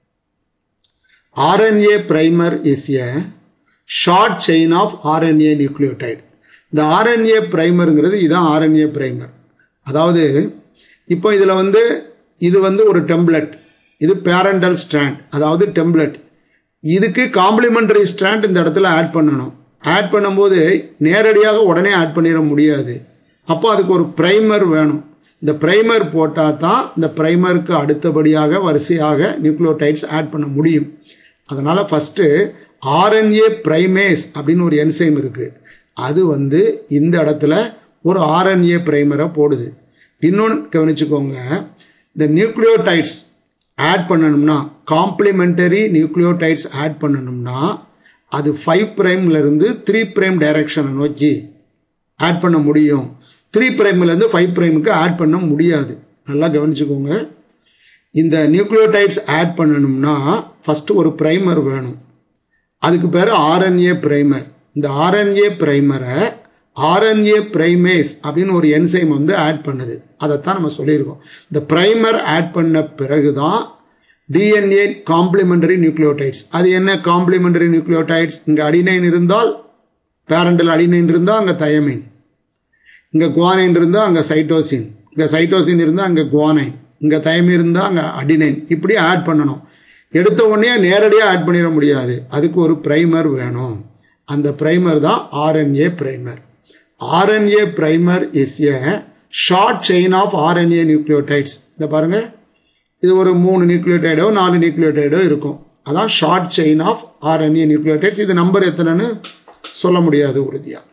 RNA primer is a short chain of RNA nucleotide இந்த ஆர்என்ஏ பிரைமருங்கிறது இதுதான் ஆர்என்ஏ பிரைமர் அதாவது இப்போ இதில் வந்து இது வந்து ஒரு டெம்ப்ளெட் இது பேரண்டல் ஸ்ட்ராண்ட் அதாவது டெம்ப்ளெட் இதுக்கு காம்ப்ளிமெண்டரி ஸ்ட்ராண்ட் இந்த இடத்துல ஆட் பண்ணணும் ஆட் பண்ணும்போது நேரடியாக உடனே ஆட் பண்ணிட முடியாது அப்போ அதுக்கு ஒரு ப்ரைமர் வேணும் இந்த ப்ரைமர் போட்டால் தான் இந்த ப்ரைமருக்கு அடுத்தபடியாக வரிசையாக நியூக்ளியோடைட்ஸ் ஆட் பண்ண முடியும் அதனால் ஃபஸ்ட்டு ஆர்என்ஏ ப்ரைமேஸ் அப்படின்னு ஒரு என்சைம் இருக்குது அது வந்து இந்த இடத்துல ஒரு ஆர்என்ஏ ப்ரைமரை போடுது இன்னொன்று கவனிச்சுக்கோங்க இந்த நியூக்ளியோடைட்ஸ் ஆட் பண்ணணும்னா காம்ப்ளிமெண்டரி நியூக்ளியோடைட்ஸ் ஆட் பண்ணணும்னா அது ஃபைவ் ப்ரைம்லேருந்து த்ரீ ப்ரைம் டைரக்ஷனை நோக்கி ஆட் பண்ண முடியும் த்ரீ ப்ரைம்லேருந்து ஃபைவ் ப்ரைமுக்கு ஆட் பண்ண முடியாது நல்லா கவனிச்சுக்கோங்க இந்த நியூக்ளியோடைட்ஸ் ஆட் பண்ணணும்னா ஃபஸ்ட்டு ஒரு ப்ரைமர் வேணும் அதுக்கு பேர் ஆர்என்ஏ ப்ரைமர் இந்த ஆர்என்ஏ ப்ரைமரை ஆர்என்ஏ பிரைமேஸ் அப்படின்னு ஒரு என்சைம் வந்து ஆட் பண்ணுது அதைத்தான் நம்ம சொல்லியிருக்கோம் இந்த பிரைமர் ஆட் பண்ண பிறகு தான் டிஎன்ஏ காம்ப்ளிமெண்டரி நியூக்ளியோடைட்ஸ் அது என்ன காம்ப்ளிமெண்டரி நியூக்ளியோடைட்ஸ் இங்கே அடினைன் இருந்தால் பேரண்டல் அடினைன் இருந்தால் அங்கே தயமின் இங்கே குவானைன் இருந்தால் அங்கே சைட்டோசின் இங்கே சைட்டோசின் இருந்தால் அங்கே குவானைன் இங்கே தயமின் இருந்தால் அங்கே அடினைன் இப்படி ஆட் பண்ணணும் எடுத்த உடனே நேரடியாக ஆட் பண்ணிட முடியாது அதுக்கு ஒரு ப்ரைமர் வேணும் அந்த ப்ரைமர் தான் RNA primer RNA primer is a short chain of RNA nucleotides இந்த பாருங்கள் இது ஒரு மூணு நியூக்ளியோடைடோ நாலு நியூக்ளியோடைடோ இருக்கும் அதான் short chain of RNA nucleotides இது நம்பர் எத்தனைன்னு சொல்ல முடியாது உறுதியாக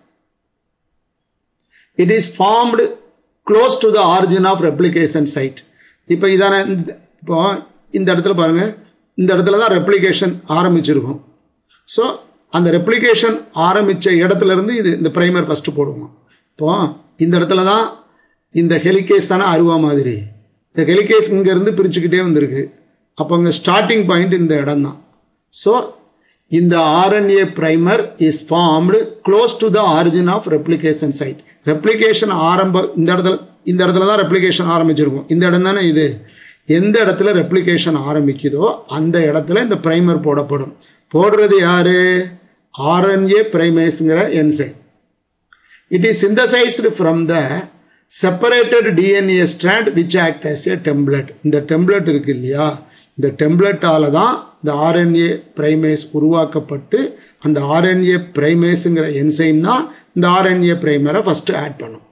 it is formed close to the origin of replication site இப்போ இதான இப்போ இந்த இடத்துல பாருங்கள் இந்த இடத்துல தான் ரெப்ளிகேஷன் ஆரம்பிச்சிருக்கும் ஸோ அந்த ரெப்ளிகேஷன் ஆரம்பித்த இடத்துல இருந்து இது இந்த ப்ரைமர் ஃபஸ்ட்டு போடுவோம் இப்போ இந்த இடத்துல தான் இந்த ஹெலிகேஸ் தானே அருவா மாதிரி இந்த ஹெலிகேஸ் இங்கேருந்து பிரிச்சுக்கிட்டே வந்திருக்கு அப்போ அங்கே ஸ்டார்டிங் பாயிண்ட் இந்த இடம் தான் ஸோ இந்த RNA primer is formed close to the origin of replication site replication ஆரம்ப இந்த இடத்துல இந்த இடத்துல தான் ரெப்ளிகேஷன் ஆரம்பிச்சிருக்கும் இந்த இடம் தானே இது எந்த இடத்துல ரெப்ளிகேஷன் ஆரம்பிக்குதோ அந்த இடத்துல இந்த ப்ரைமர் போடப்படும் போடுறது யாரு ஆர்என்ஏ பிரைமேஸுங்கிற enzyme it is synthesized from the separated DNA strand which act as a template இந்த டெம்ப்ளெட் இருக்கு இல்லையா இந்த டெம்ப்ளெட்டால் தான் இந்த ஆர்என்ஏ பிரைமேஸ் உருவாக்கப்பட்டு அந்த ஆர்என்ஏ பிரைமேஸுங்கிற என்சைம் தான் இந்த ஆர்என்ஏ பிரைமரை ஃபஸ்ட்டு ஆட் பண்ணும்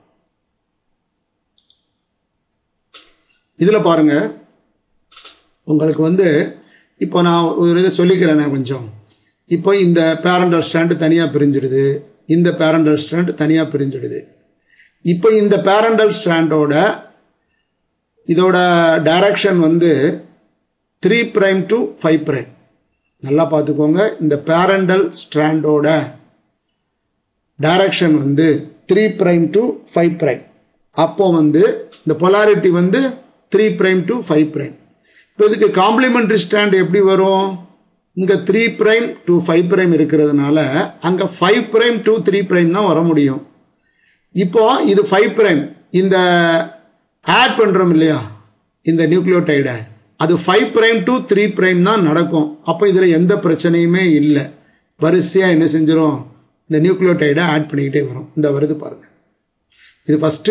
இதில் பாருங்கள் உங்களுக்கு வந்து இப்போ நான் ஒரு இதை சொல்லிக்கிறேனே கொஞ்சம் இப்போ இந்த பேரண்டல் ஸ்டாண்டு தனியாக பிரிஞ்சிடுது இந்த பேரண்டல் ஸ்டாண்டு தனியாக பிரிஞ்சிடுது இப்போ இந்த பேரண்டல் ஸ்டாண்டோட இதோட டைரக்ஷன் வந்து three prime to five prime நல்லா பார்த்துக்கோங்க இந்த பேரண்டல் ஸ்ட்ராண்டோட டைரக்ஷன் வந்து three prime to five prime அப்போ வந்து இந்த பொலாரிட்டி வந்து three prime to five prime இப்போ இதுக்கு காம்ப்ளிமெண்ட்ரி ஸ்டாண்ட் எப்படி வரும் இங்கே three prime to five prime இருக்கிறதுனால அங்கே five prime to three prime தான் வர முடியும் இப்போ இது ஃபைவ் ப்ரைம் இந்த ஆட் பண்ணுறோம் இல்லையா இந்த நியூக்ளியோடைடை அது five prime to three prime தான் நடக்கும் அப்போ இதில் எந்த பிரச்சனையுமே இல்லை வரிசையாக என்ன செஞ்சிடும் இந்த நியூக்ளியோடைடை ஆட் பண்ணிக்கிட்டே வரும் இந்த வருது பாருங்கள் இது ஃபஸ்ட்டு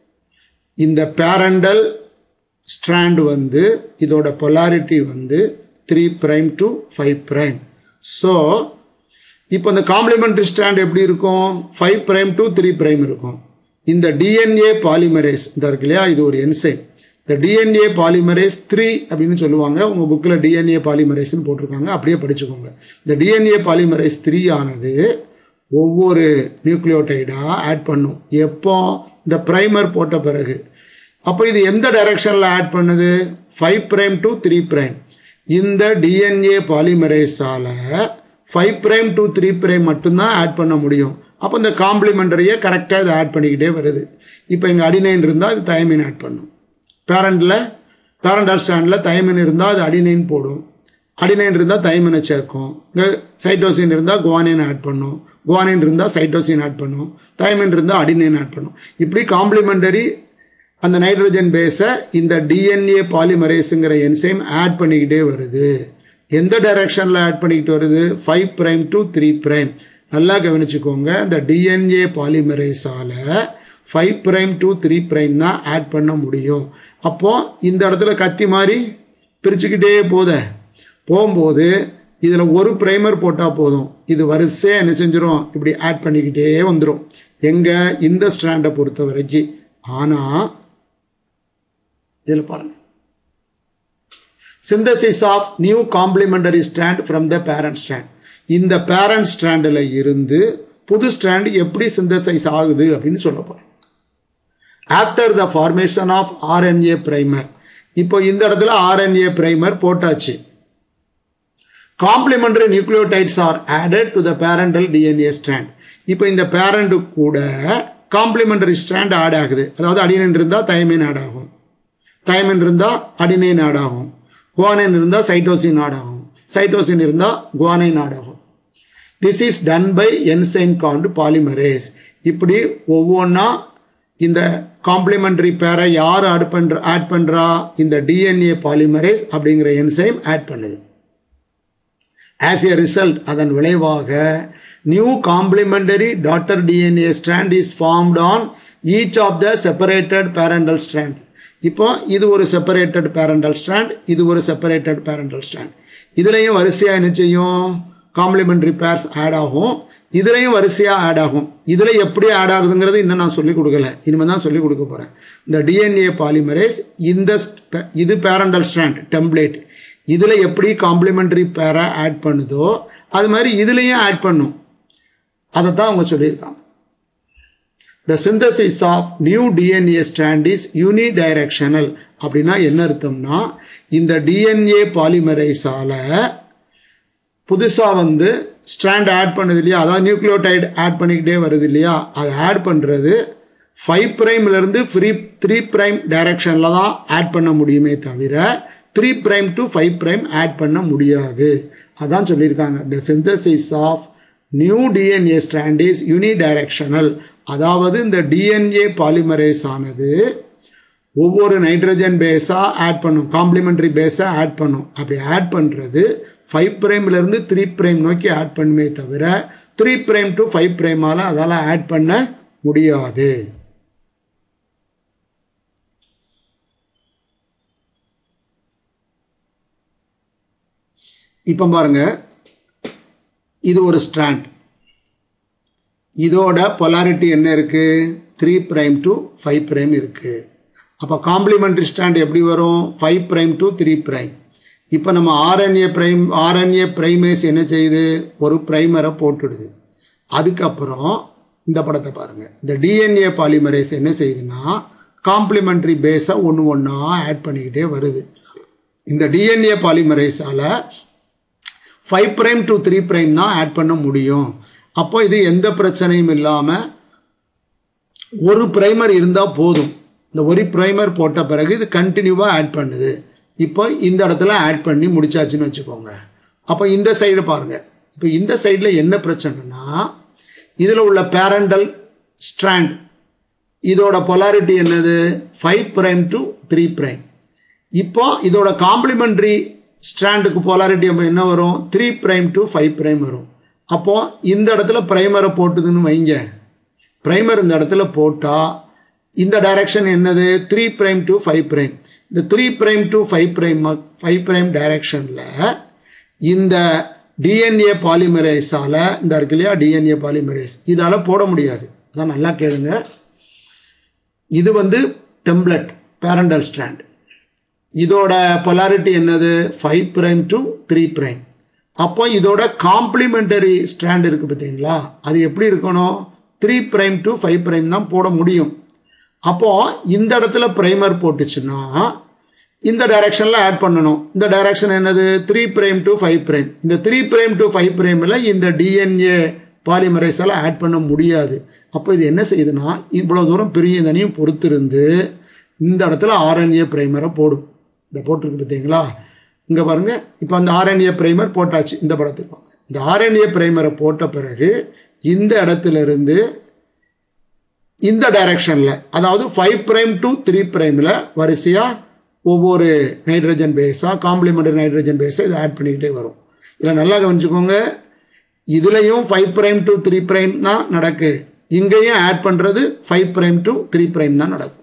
இந்த பேரண்டல் ஸ்ட்ராண்ட் வந்து இதோட பொலாரிட்டி வந்து three prime to five prime so இப்போ இந்த காம்ப்ளிமெண்ட்ரி ஸ்ட்ராண்ட் எப்படி இருக்கும் five prime to three prime இருக்கும் இந்த டிஎன்ஏ பாலிமரேஸ் இந்த இருக்கு இல்லையா இது ஒரு என்சைம் இந்த டிஎன்ஏ பாலிமரேஸ் த்ரீ அப்படின்னு சொல்லுவாங்க உங்கள் புக்கில் டிஎன்ஏ பாலிமரேஸ்னு போட்டிருக்காங்க அப்படியே படிச்சுக்கோங்க இந்த டிஎன்ஏ பாலிமரேஸ் த்ரீ ஆனது ஒவ்வொரு நியூக்ளியோடைடாக ஆட் பண்ணும் எப்போ இந்த ப்ரைமர் போட்ட பிறகு அப்போ இது எந்த டைரக்ஷனில் ஆட் பண்ணுது five prime to three prime இந்த டிஎன்ஏ பாலிமரேஸால் five prime to three prime மட்டும்தான் ஆட் பண்ண முடியும் அப்போ இந்த காம்ப்ளிமெண்டரியை கரெக்டாக இதை ஆட் பண்ணிக்கிட்டே வருது இப்போ இங்கே அடினைன் இருந்தால் இது தயமின் ஆட் பண்ணும் பேரண்டில் பேரண்டல் ஸ்டாண்டில் தயமின் இருந்தால் அது அடினைன் போடும் அடினைன் இருந்தால் தைமனை சேர்க்கும் இங்கே சைட்டோசின் இருந்தால் குவானின் ஆட் பண்ணும் குவானின் இருந்தால் சைட்டோசின் ஆட் பண்ணும் தைமின் இருந்தால் அடினைன் ஆட் பண்ணும் இப்படி காம்ப்ளிமெண்டரி அந்த நைட்ரஜன் பேஸை இந்த டிஎன்ஏ பாலிமரேஸுங்கிற என்சைம் ஆட் பண்ணிக்கிட்டே வருது எந்த டைரக்ஷனில் ஆட் பண்ணிக்கிட்டு வருது five prime to three prime நல்லா கவனிச்சுக்கோங்க இந்த டிஎன்ஏ பாலிமரேஸால் five prime to three prime தான் ஆட் பண்ண முடியும் அப்போது இந்த இடத்துல கத்தி மாதிரி பிரிச்சுக்கிட்டே போத போகும்போது இதில் ஒரு ப்ரைமர் போட்டால் போதும் இது வரிசையாக என்ன செஞ்சிடும் இப்படி ஆட் பண்ணிக்கிட்டே வந்துடும் எங்கே இந்த ஸ்ட்ராண்டை பொறுத்த வரைக்கும் ஆனால் இதில் பாருங்கள் synthesis of new complementary strand from the parent strand இந்த பேரண்ட் ஸ்ட்ராண்டில் இருந்து புது ஸ்ட்ராண்ட் எப்படி சிந்தசைஸ் ஆகுது அப்படின்னு சொல்ல போகிறேன் after the formation of RNA primer இப்போ இந்த இடத்துல ஆர்என்ஏ பிரைமர் போட்டாச்சு complementary nucleotides are added to the parental DNA strand இப்போ இந்த பேரண்ட்டு கூட காம்ப்ளிமெண்டரி ஸ்ட்ராண்ட் ஆட் ஆகுது அதாவது அடினின் இருந்தால் தயமின் ஆட் ஆகும் தயமின் இருந்தால் அடினைன் ஆட் ஆகும் குவானைன் இருந்தால் சைட்டோசின் ஆட் ஆகும் சைட்டோசின் இருந்தால் குவானைன் ஆட் ஆகும் this is done by enzyme called polymerase இப்படி ஒவ்வொன்றா இந்த காம்ப்ளிமெண்டரி பேரை யார் ஆட் பண்ற ஆட் பண்ணுறா இந்த டிஎன்ஏ பாலிமரேஸ் அப்படிங்கிற என்சைம் ஆட் பண்ணுது ஆஸ் எ ரிசல்ட் அதன் விளைவாக new complementary daughter DNA strand is formed on each of the separated parental strand இப்போ இது ஒரு செப்பரேட்டட் பேரண்டல் ஸ்ட்ராண்ட் இது ஒரு செப்பரேட்டட் பேரண்டல் ஸ்ட்ராண்ட் இதுலேயும் வரிசையாக என்ன செய்யும் காம்ப்ளிமெண்டரி பேர்ஸ் ஆட் ஆகும் இதுலேயும் வரிசையாக ஆட் ஆகும் இதில் எப்படி ஆட் ஆகுதுங்கிறது இன்னும் நான் சொல்லிக் கொடுக்கல இனிமேல் தான் சொல்லிக் கொடுக்க போகிறேன் இந்த டிஎன்ஏ பாலிமரேஸ் இந்த ஸ்ட- இது பேரண்டல் ஸ்ட்ராண்ட் டெம்ப்ளேட் இதில் எப்படி காம்ப்ளிமெண்டரி பேரை ஆட் பண்ணுதோ அது மாதிரி இதுலேயும் ஆட் பண்ணும் அதை தான் அவங்க சொல்லியிருக்காங்க the synthesis of new DNA strand is unidirectional அப்படின்னா என்ன அர்த்தம்னா இந்த டிஎன்ஏ பாலிமரைஸால் புதுசாக வந்து ஸ்ட்ராண்ட் ஆட் பண்ணுது இல்லையா அதாவது நியூக்ளியோடைடு ஆட் பண்ணிக்கிட்டே வருது இல்லையா அதை ஆட் பண்ணுறது ஃபைவ் ப்ரைம்லேருந்து ஃப்ரீ த்ரீ ப்ரைம் டைரக்ஷனில் தான் ஆட் பண்ண முடியுமே தவிர three prime to five prime add பண்ண முடியாது அதான் சொல்லியிருக்காங்க the synthesis of new DNA strand is unidirectional அதாவது இந்த டிஎன்ஏ பாலிமரேஸ் ஆனது ஒவ்வொரு நைட்ரஜன் பேஸாக ஆட் பண்ணும் காம்ப்ளிமெண்டரி பேஸாக ஆட் பண்ணும் அப்படி ஆட் பண்ணுறது ஃபைவ் ப்ரைம்லேருந்து த்ரீ ப்ரைம் நோக்கி ஆட் பண்ணுமே தவிர த்ரீ ப்ரைம் டு ஃபைவ் ப்ரைமால் அதால் ஆட் பண்ண முடியாது இப்போ பாருங்க இது ஒரு ஸ்ட்ராண்ட் இதோட பொலாரிட்டி என்ன இருக்குது three prime to five prime இருக்குது அப்போ காம்ப்ளிமெண்ட்ரி ஸ்டாண்ட் எப்படி வரும் five prime to three prime இப்போ நம்ம ஆர்என்ஏ ப்ரைம் ஆர்என்ஏ ப்ரைமேஸ் என்ன செய்யுது ஒரு ப்ரைமரை போட்டுடுது அதுக்கப்புறம் இந்த படத்தை பாருங்கள் இந்த டிஎன்ஏ பாலிமரேஸ் என்ன செய்யுதுன்னா காம்ப்ளிமெண்ட்ரி பேஸை ஒன்று ஒன்றா ஆட் பண்ணிக்கிட்டே வருது இந்த டிஎன்ஏ பாலிமரேஸால் five prime to three prime தான் ஆட் பண்ண முடியும் அப்போ இது எந்த பிரச்சனையும் இல்லாமல் ஒரு ப்ரைமர் இருந்தால் போதும் இந்த ஒரு ப்ரைமர் போட்ட பிறகு இது கண்டினியூவாக ஆட் பண்ணுது இப்போ இந்த இடத்துல ஆட் பண்ணி முடிச்சாச்சுன்னு வச்சுக்கோங்க அப்போ இந்த சைடு பாருங்கள் இப்போ இந்த சைடில் என்ன பிரச்சனைனா இதில் உள்ள பேரண்டல் ஸ்ட்ராண்ட் இதோட பொலாரிட்டி என்னது five prime to three prime இப்போ இதோட காம்ப்ளிமெண்ட்ரி ஸ்ட்ராண்டுக்கு போலாரிட்டி அப்போ என்ன வரும் three prime to five prime வரும் அப்போ இந்த இடத்துல ப்ரைமரை போட்டுதுன்னு வைங்க ப்ரைமர் இந்த இடத்துல போட்டால் இந்த டைரக்ஷன் என்னது three prime to five prime இந்த three prime to five prime five prime டைரக்ஷனில் இந்த டிஎன்ஏ பாலிமரேஸால் இந்த இருக்கு இல்லையா டிஎன்ஏ பாலிமரேஸ் இதால் போட முடியாது அதான் நல்லா கேளுங்க இது வந்து டெம்ப்ளெட் பேரண்டல் ஸ்ட்ராண்ட் இதோட பொலாரிட்டி என்னது five prime to three prime அப்போ இதோட காம்ப்ளிமெண்டரி ஸ்ட்ராண்ட் இருக்குது பார்த்தீங்களா அது எப்படி இருக்கணும் three prime to five prime தான் போட முடியும் அப்போது இந்த இடத்துல ப்ரைமர் போட்டுச்சுன்னா இந்த டைரக்ஷனில் ஆட் பண்ணணும் இந்த டைரக்ஷன் என்னது three prime to five prime இந்த த்ரீ ப்ரைம் டு ஃபைவ் ப்ரைமில் இந்த டிஎன்ஏ பாலிமரைஸால் ஆட் பண்ண முடியாது அப்போ இது என்ன செய்யுதுன்னா இவ்வளோ தூரம் பிரியதனையும் பொறுத்திருந்து இந்த இடத்துல ஆர்என்ஏ ப்ரைமரை போடும் இந்த போட்டிருக்கு பார்த்தீங்களா இங்கே பாருங்கள் இப்போ அந்த ஆர்என்ஏ ப்ரைமர் போட்டாச்சு இந்த படத்துக்கு வாங்க. இந்த ஆர்என்ஏ ப்ரைமரை போட்ட பிறகு இந்த இடத்துல இருந்து இந்த டைரக்ஷனில் அதாவது ஃபைவ் ப்ரைம் டு த்ரீ ப்ரைமில் வரிசையாக ஒவ்வொரு நைட்ரஜன் பேஸாக காம்ப்ளிமெண்டரி நைட்ரஜன் பேஸை இதை ஆட் பண்ணிக்கிட்டே வரும் இதில் நல்லா கவனிச்சுக்கோங்க இதுலேயும் five prime to three prime தான் நடக்கு இங்கேயும் ஆட் பண்ணுறது five prime to three prime தான் நடக்கும்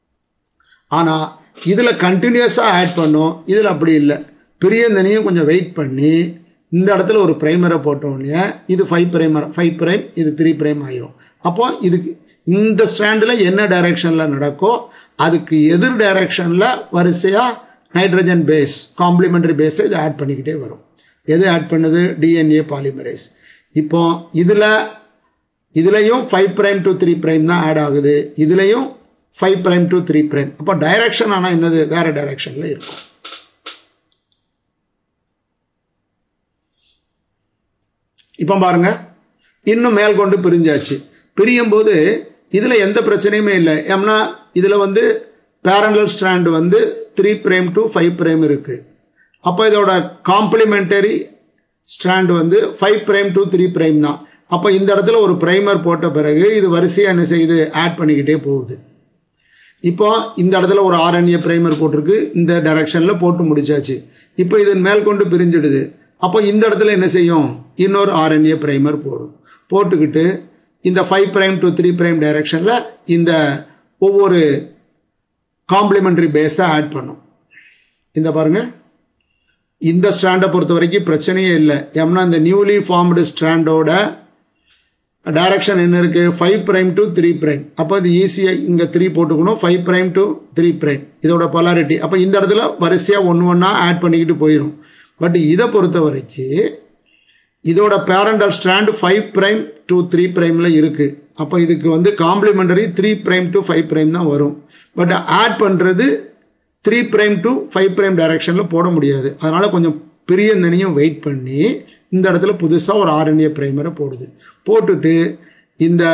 ஆனால் இதில் கண்டினியூஸாக ஆட் பண்ணும் இதில் அப்படி இல்லை பிரியந்தனையும் கொஞ்சம் வெயிட் பண்ணி இந்த இடத்துல ஒரு ப்ரைமரை போட்டோடனே இது ஃபைவ் ப்ரைமர் ஃபைவ் ப்ரைம் இது த்ரீ ப்ரைம் ஆயிரும் அப்போ இதுக்கு இந்த ஸ்ட்ராண்டில் என்ன டைரக்ஷனில் நடக்கோ அதுக்கு எதிர் டைரக்ஷனில் வரிசையாக நைட்ரஜன் பேஸ் காம்ப்ளிமெண்டரி பேஸை இது ஆட் பண்ணிக்கிட்டே வரும் எது ஆட் பண்ணுது டிஎன்ஏ பாலிமரேஸ் இப்போ இதில் இதுலேயும் five prime to three prime தான் ஆட் ஆகுது இதுலேயும் five prime to three prime அப்போ டைரக்ஷன் ஆனால் என்னது வேறு டைரக்ஷனில் இருக்கும் இப்போ பாருங்க இன்னும் மேல் கொண்டு பிரிஞ்சாச்சு பிரியும் போது இதில் எந்த பிரச்சனையுமே இல்லை ஏன்னா இதில் வந்து பேரண்டல் ஸ்ட்ராண்ட் வந்து three prime to five prime இருக்குது அப்போ இதோட காம்ப்ளிமெண்டரி ஸ்ட்ராண்ட் வந்து five prime to three prime தான் அப்போ இந்த இடத்துல ஒரு ப்ரைமர் போட்ட பிறகு இது வரிசையாக என்ன செய்யுது ஆட் பண்ணிக்கிட்டே போகுது இப்போ இந்த இடத்துல ஒரு ஆர்என்ஏ ப்ரைமர் போட்டிருக்கு இந்த டைரக்ஷனில் போட்டு முடிச்சாச்சு இப்போ இதன் மேல் கொண்டு பிரிஞ்சிடுது அப்போ இந்த இடத்துல என்ன செய்யும் இன்னொரு ஆர்என்ஏ ப்ரைமர் போடும் போட்டுக்கிட்டு இந்த five prime to three prime டைரக்ஷனில் இந்த ஒவ்வொரு காம்ப்ளிமெண்ட்ரி பேஸை ஆட் பண்ணும் இந்த பாருங்கள் இந்த ஸ்ட்ராண்டை பொறுத்த வரைக்கும் பிரச்சனையே இல்லை ஏன்னா இந்த நியூலி ஃபார்ம்டு ஸ்ட்ராண்டோட டைரக்ஷன் என்ன இருக்குது five prime to three prime அப்போ இது ஈஸியாக இங்கே த்ரீ போட்டுக்கணும் five prime to three prime இதோட பொலாரிட்டி அப்போ இந்த இடத்துல வரிசையாக ஒன்று ஒன்றா ஆட் பண்ணிக்கிட்டு போயிடும் பட் இதை பொறுத்த வரைக்கும் இதோட parental strand five prime to three ப்ரைமில் இருக்குது அப்போ இதுக்கு வந்து complementary three prime to five prime தான் வரும் பட் ஆட் பண்ணுறது three prime to five prime டைரக்ஷனில் போட முடியாது அதனால் கொஞ்சம் பெரிய தனியும் வெயிட் பண்ணி இந்த இடத்துல புதுசாக ஒரு ஆர்என்ஏ ப்ரைமரை போடுது போட்டுட்டு இந்த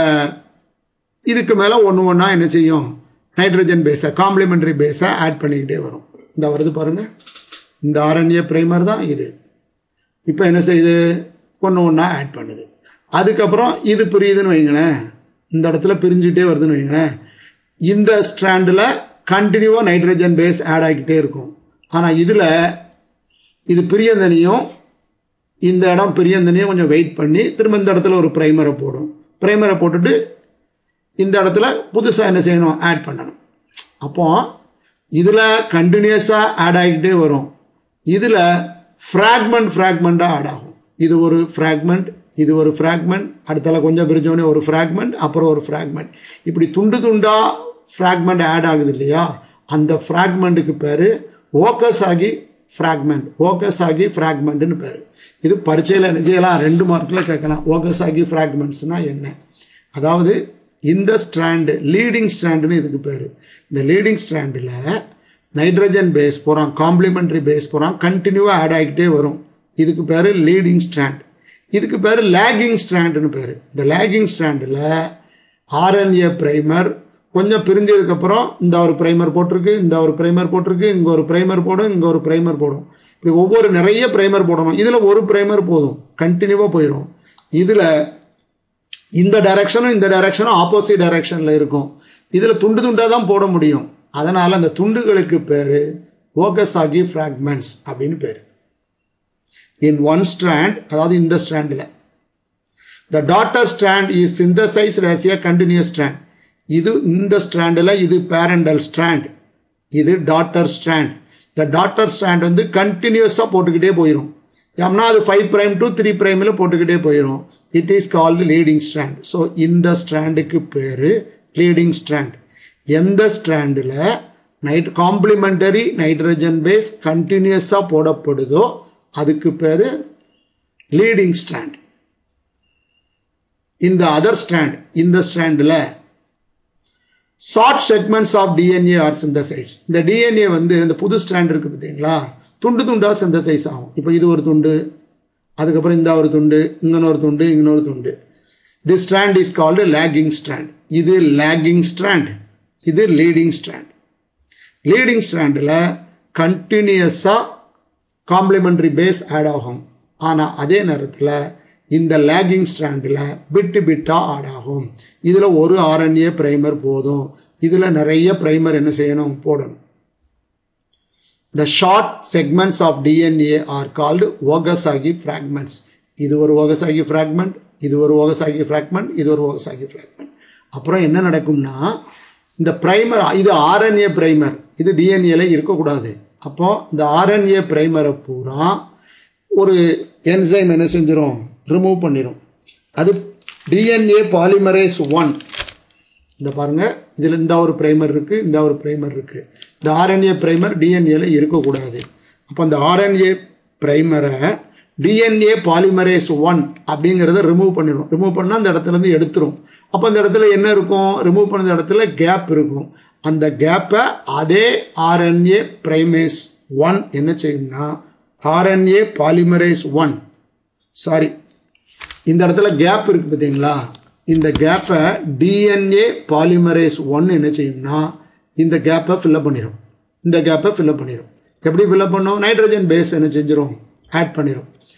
இதுக்கு மேலே ஒன்று ஒன்றா என்ன செய்யும் நைட்ரஜன் பேஸை காம்ப்ளிமெண்ட்ரி பேஸை ஆட் பண்ணிக்கிட்டே வரும் இந்த வருது பாருங்கள் இந்த ஆர்என்ஏ ப்ரைமர் தான் இது இப்போ என்ன செய்யுது ஒன்று ஒன்றா ஆட் பண்ணுது அதுக்கப்புறம் இது பிரியுதுன்னு வைங்களேன் இந்த இடத்துல பிரிஞ்சுட்டே வருதுன்னு வைங்களேன் இந்த ஸ்ட்ராண்டில் கண்டினியூவாக நைட்ரஜன் பேஸ் ஆட் ஆகிக்கிட்டே இருக்கும் ஆனால் இதில் இது பிரியந்தனியும் இந்த இடம் பிரியந்தனியும் கொஞ்சம் வெயிட் பண்ணி திரும்ப இந்த இடத்துல ஒரு ப்ரைமரை போடும் ப்ரைமரை போட்டுட்டு இந்த இடத்துல புதுசாக என்ன செய்யணும் ஆட் பண்ணணும் அப்போ இதில் கண்டினியூஸாக ஆட் ஆகிக்கிட்டே வரும் இதில் ஃப்ராக்மெண்ட் ஃப்ராக்மெண்ட்டாக ஆட் ஆகும் இது ஒரு ஃப்ராக்மெண்ட் இது ஒரு ஃப்ராக்மெண்ட் அடுத்தால கொஞ்சம் பிரிஞ்சோடனே ஒரு ஃப்ராக்மெண்ட் அப்புறம் ஒரு ஃப்ராக்மெண்ட் இப்படி துண்டு துண்டாக ஃப்ராக்மெண்ட் ஆட் ஆகுது இல்லையா அந்த ஃப்ராக்மெண்ட்டுக்கு பேர் ஓக்கஸ் ஆகி ஃப்ராக்மெண்ட் ஓக்கஸ் ஆகி ஃப்ராக்மெண்ட்டுன்னு பேர் இது பரீட்சையில் என்ன செய்யலாம் ரெண்டு மார்க்கில் கேட்கலாம் ஓக்கஸ் ஆகி ஃப்ராக்மெண்ட்ஸ்னால் என்ன அதாவது இந்த ஸ்ட்ராண்டு லீடிங் ஸ்ட்ராண்டுன்னு இதுக்கு பேர் இந்த லீடிங் ஸ்ட்ராண்டில் நைட்ரஜன் பேஸ் போகிறான் காம்ப்ளிமெண்ட்ரி பேஸ் போகிறான் கண்டினியூவாக ஆட் ஆகிக்கிட்டே வரும் இதுக்கு பேர் லீடிங் ஸ்ட்ராண்ட் இதுக்கு பேர் லேகிங் ஸ்ட்ராண்டுன்னு பேர் இந்த லேகிங் ஸ்ட்ராண்டில் ஆர்என்ஏ ப்ரைமர் கொஞ்சம் பிரிஞ்சதுக்கப்புறம் இந்த ஒரு ப்ரைமர் போட்டிருக்கு இந்த ஒரு ப்ரைமர் போட்டிருக்கு இங்கே ஒரு ப்ரைமர் போடும் இங்கே ஒரு ப்ரைமர் போடும் இப்படி ஒவ்வொரு நிறைய ப்ரைமர் போடணும் இதில் ஒரு ப்ரைமர் போதும் கண்டினியூவாக போயிடும் இதில் இந்த டைரக்ஷனும் இந்த டைரக்ஷனும் ஆப்போசிட் டைரக்ஷனில் இருக்கும் இதில் துண்டு துண்டாக தான் போட முடியும் அதனால் அந்த துண்டுகளுக்கு பேர் ஓகஸ் ஆகி ஃப்ராக்மெண்ட்ஸ் அப்படின்னு பேர் இன் ஒன் ஸ்ட்ராண்ட் அதாவது இந்த ஸ்ட்ராண்டில் the daughter strand is synthesized as a continuous strand இது இந்த ஸ்ட்ராண்டில் இது பேரண்டல் ஸ்ட்ராண்ட் இது டாட்டர் ஸ்ட்ராண்ட் இந்த டாட்டர் ஸ்ட்ராண்ட் வந்து கண்டினியூஸாக போட்டுக்கிட்டே போயிடும் ஏம்னா அது ஃபைவ் ப்ரைம் டு த்ரீ ப்ரைமில் போட்டுக்கிட்டே போயிடும் it is called leading strand so இந்த ஸ்ட்ராண்டுக்கு பேர் லீடிங் ஸ்ட்ராண்ட் எந்த ஸ்ட்ராண்டில் நைட் காம்ப்ளிமெண்டரி நைட்ரஜன் பேஸ் கண்டினியூஸாக போடப்படுதோ அதுக்கு பேர் லீடிங் ஸ்ட்ராண்ட் இந்த அதர் ஸ்ட்ராண்ட் இந்த ஸ்ட்ராண்டில் short segments of DNA are synthesize இந்த டிஎன்ஏ வந்து இந்த புது ஸ்ட்ராண்ட் இருக்குது பார்த்தீங்களா துண்டு துண்டாக சிந்தசைஸ் ஆகும் இப்போ இது ஒரு துண்டு அதுக்கப்புறம் இந்த ஒரு துண்டு இன்னொரு துண்டு இன்னொரு துண்டு the strand is called lagging strand இது லேகிங் ஸ்ட்ராண்ட் இது லீடிங் ஸ்ட்ராண்ட் லீடிங் ஸ்ட்ராண்டில் கண்டினியூஸாக காம்ப்ளிமெண்ட்ரி பேஸ் ஆட் ஆகும் ஆனால் அதே நேரத்தில் இந்த லேகிங் ஸ்ட்ராண்டில் பிட்டு பிட்டாக ஆட் ஆகும் இதில் ஒரு ஆர்என்ஏ ப்ரைமர் போதும் இதில் நிறைய ப்ரைமர் என்ன செய்யணும் போடணும் the short segments of DNA are called Okazaki fragments இது ஒரு ஓகசாகி ஃப்ராக்மெண்ட் இது ஒரு ஓகசாகி ஃப்ராக்மெண்ட் இது ஒரு ஓகசாகி ஃப்ராக்மெண்ட் அப்புறம் என்ன நடக்கும்னா இந்த ப்ரைமர் இது ஆர்என்ஏ ப்ரைமர் இது டிஎன்ஏல இருக்கக்கூடாது அப்போது இந்த ஆர்என்ஏ ப்ரைமரை பூரா ஒரு என்சைம் என்ன செஞ்சிடும் ரிமூவ் பண்ணிடும் அது டிஎன்ஏ பாலிமரேஸ் ஒன் இந்த பாருங்கள் இதில் இந்த ஒரு ப்ரைமர் இருக்குது இந்த ஒரு ப்ரைமர் இருக்குது இந்த ஆர்என்ஏ ப்ரைமர் டிஎன்ஏல இருக்கக்கூடாது அப்போ அந்த ஆர்என்ஏ ப்ரைமரை டிஎன்ஏ பாலிமரேஸ் ஒன் அப்படிங்கிறத ரிமூவ் பண்ணிடும் ரிமூவ் பண்ணால் அந்த இடத்துலேருந்து எடுத்துரும் அப்போ அந்த இடத்துல என்ன இருக்கும் ரிமூவ் பண்ண இடத்துல கேப் இருக்கும் அந்த கேப்பை அதே ஆர்என்ஏ ப்ரைமேஸ் ஒன் என்ன செய்யும்னா ஆர்என்ஏ பாலிமரேஸ் ஒன் சாரி இந்த இடத்துல கேப் இருக்குது பார்த்தீங்களா இந்த கேப்பை டிஎன்ஏ பாலிமரேஸ் ஒன் என்ன செய்யும்னா இந்த கேப்பை ஃபில்லப் பண்ணிடும் இந்த கேப்பை ஃபில்லப் பண்ணிடும் எப்படி ஃபில்லப் பண்ணோம் நைட்ரஜன் பேஸ் என்ன செஞ்சிடும் ஆட் பண்ணிடும்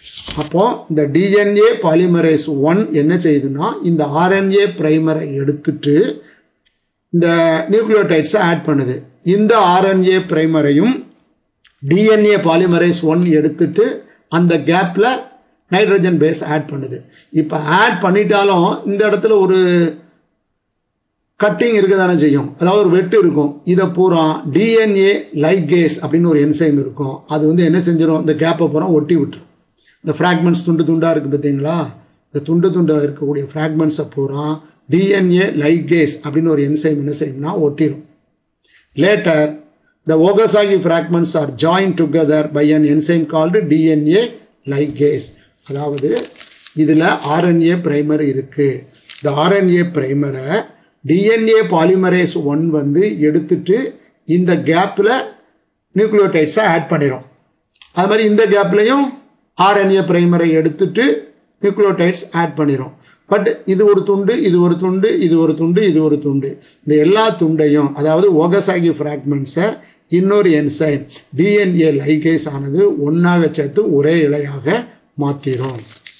அப்போ இந்த டிஎன்ஏ பாலிமரேஸ் ஒன் என்ன செய்யுதுன்னா இந்த ஆர்என்ஏ பிரைமரை எடுத்துட்டு இந்த நியூக்ளியோடைட்ஸை ஆட் பண்ணுது இந்த ஆர்என்ஏ பிரைமரையும் டிஎன்ஏ பாலிமரைஸ் ஒன் எடுத்துட்டு அந்த கேப்பில் நைட்ரஜன் பேஸ் ஆட் பண்ணுது இப்போ ஆட் பண்ணிட்டாலும் இந்த இடத்துல ஒரு கட்டிங் இருக்க தானே செய்யும் அதாவது ஒரு வெட்டு இருக்கும் இதை பூரா டிஎன்ஏ லைகேஸ் அப்படின்னு ஒரு என்சைம் இருக்கும் அது வந்து என்ன செஞ்சிடும் இந்த கேப்பை பூரா ஒட்டி விட்டுரும் இந்த ஃப்ராக்மெண்ட்ஸ் துண்டு துண்டாக இருக்குது பார்த்தீங்களா இந்த துண்டு துண்டாக இருக்கக்கூடிய ஃப்ராக்மெண்ட்ஸை பூரா டிஎன்ஏ லைகேஸ் அப்படின்னு ஒரு என்சைம் என்ன செய்யும்னா ஒட்டிடும் later the Ogasaki fragments are joined together by an enzyme called DNA ligase அதாவது இதில் ஆர்என்ஏ பிரைமர் இருக்குது இந்த ஆர்என்ஏ பிரைமரை டிஎன்ஏ பாலிமரேஸ் ஒன் வந்து எடுத்துட்டு இந்த கேப்பில் நியூக்ளியோடைட்ஸை ஆட் பண்ணிடும் அது மாதிரி இந்த கேப்லையும் ஆர்என்ஏ பிரைமரை எடுத்துட்டு நியூக்ளியோடைட்ஸ் ஆட் பண்ணிடும் பட் இது ஒரு துண்டு இது ஒரு துண்டு இது ஒரு துண்டு இது ஒரு துண்டு இந்த எல்லா துண்டையும் அதாவது ஓகசாகி ஃப்ராக்மெண்ட்ஸை இன்னொரு என்சைம் டிஎன்ஏ லைகேஸ் ஆனது ஒன்றாக சேர்த்து ஒரே இலையாக மாற்றிடும்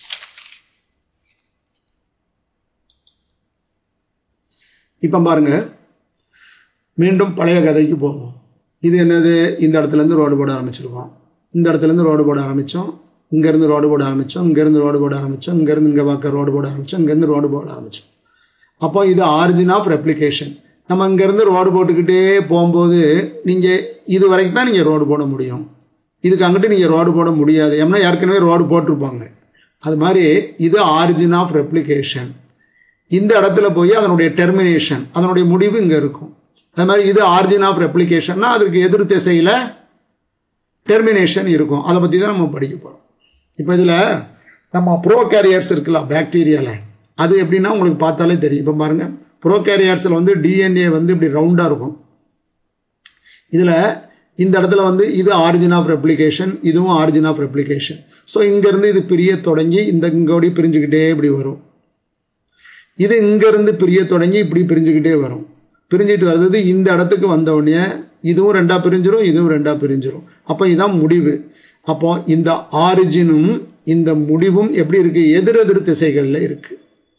இப்போ பாருங்க மீண்டும் பழைய கதைக்கு போவோம் இது என்னது இந்த இடத்துலேருந்து ரோடு போட ஆரம்பிச்சிருக்கோம் இந்த இடத்துலேருந்து ரோடு போட ஆரம்பித்தோம் இங்கேருந்து ரோடு போட ஆரம்பித்தோம் இங்கேருந்து ரோடு போட ஆரம்பித்தோம் இங்கேருந்து இங்கே பார்க்க ரோடு போட ஆரம்பித்தோம் இங்கேருந்து ரோடு போட ஆரம்பித்தோம் அப்போ இது ஆரிஜின் ஆஃப் ரெப்ளிகேஷன் நம்ம இங்கேருந்து ரோடு போட்டுக்கிட்டே போகும்போது நீங்கள் இது வரைக்கும் தான் நீங்கள் ரோடு போட முடியும் இதுக்கு அங்கிட்டு நீங்கள் ரோடு போட முடியாது ஏன்னா ஏற்கனவே ரோடு போட்டிருப்பாங்க அது மாதிரி இது ஆரிஜின் ஆஃப் ரெப்ளிகேஷன் இந்த இடத்துல போய் அதனுடைய டெர்மினேஷன் அதனுடைய முடிவு இங்கே இருக்கும் அது மாதிரி இது ஆரிஜின் ஆஃப் ரெப்ளிகேஷன்னா அதற்கு எதிர் திசையில் டெர்மினேஷன் இருக்கும் அதை பற்றி தான் நம்ம படிக்க போகிறோம் இப்போ இதில் நம்ம ப்ரோகேரியர்ஸ் இருக்குல்ல பாக்டீரியாவில் அது எப்படின்னா உங்களுக்கு பார்த்தாலே தெரியும் இப்போ பாருங்கள் ப்ரோகேரியார்ஸில் வந்து டிஎன்ஏ வந்து இப்படி ரவுண்டாக இருக்கும் இதில் இந்த இடத்துல வந்து இது ஆரிஜின் ஆஃப் ரெப்ளிகேஷன் இதுவும் ஆரிஜின் ஆஃப் ரெப்ளிகேஷன் ஸோ இங்கேருந்து இது பிரிய தொடங்கி இந்த இங்கோடி பிரிஞ்சுக்கிட்டே இப்படி வரும் இது இங்கேருந்து பிரிய தொடங்கி இப்படி பிரிஞ்சுக்கிட்டே வரும் பிரிஞ்சுட்டு வர்றது இந்த இடத்துக்கு வந்தவுடனே இதுவும் ரெண்டாக பிரிஞ்சிரும் இதுவும் ரெண்டாக பிரிஞ்சிரும் அப்போ இதான் முடிவு அப்போ இந்த ஆரிஜினும் இந்த முடிவும் எப்படி இருக்கு எதிரெதிர் திசைகளில் இருக்கு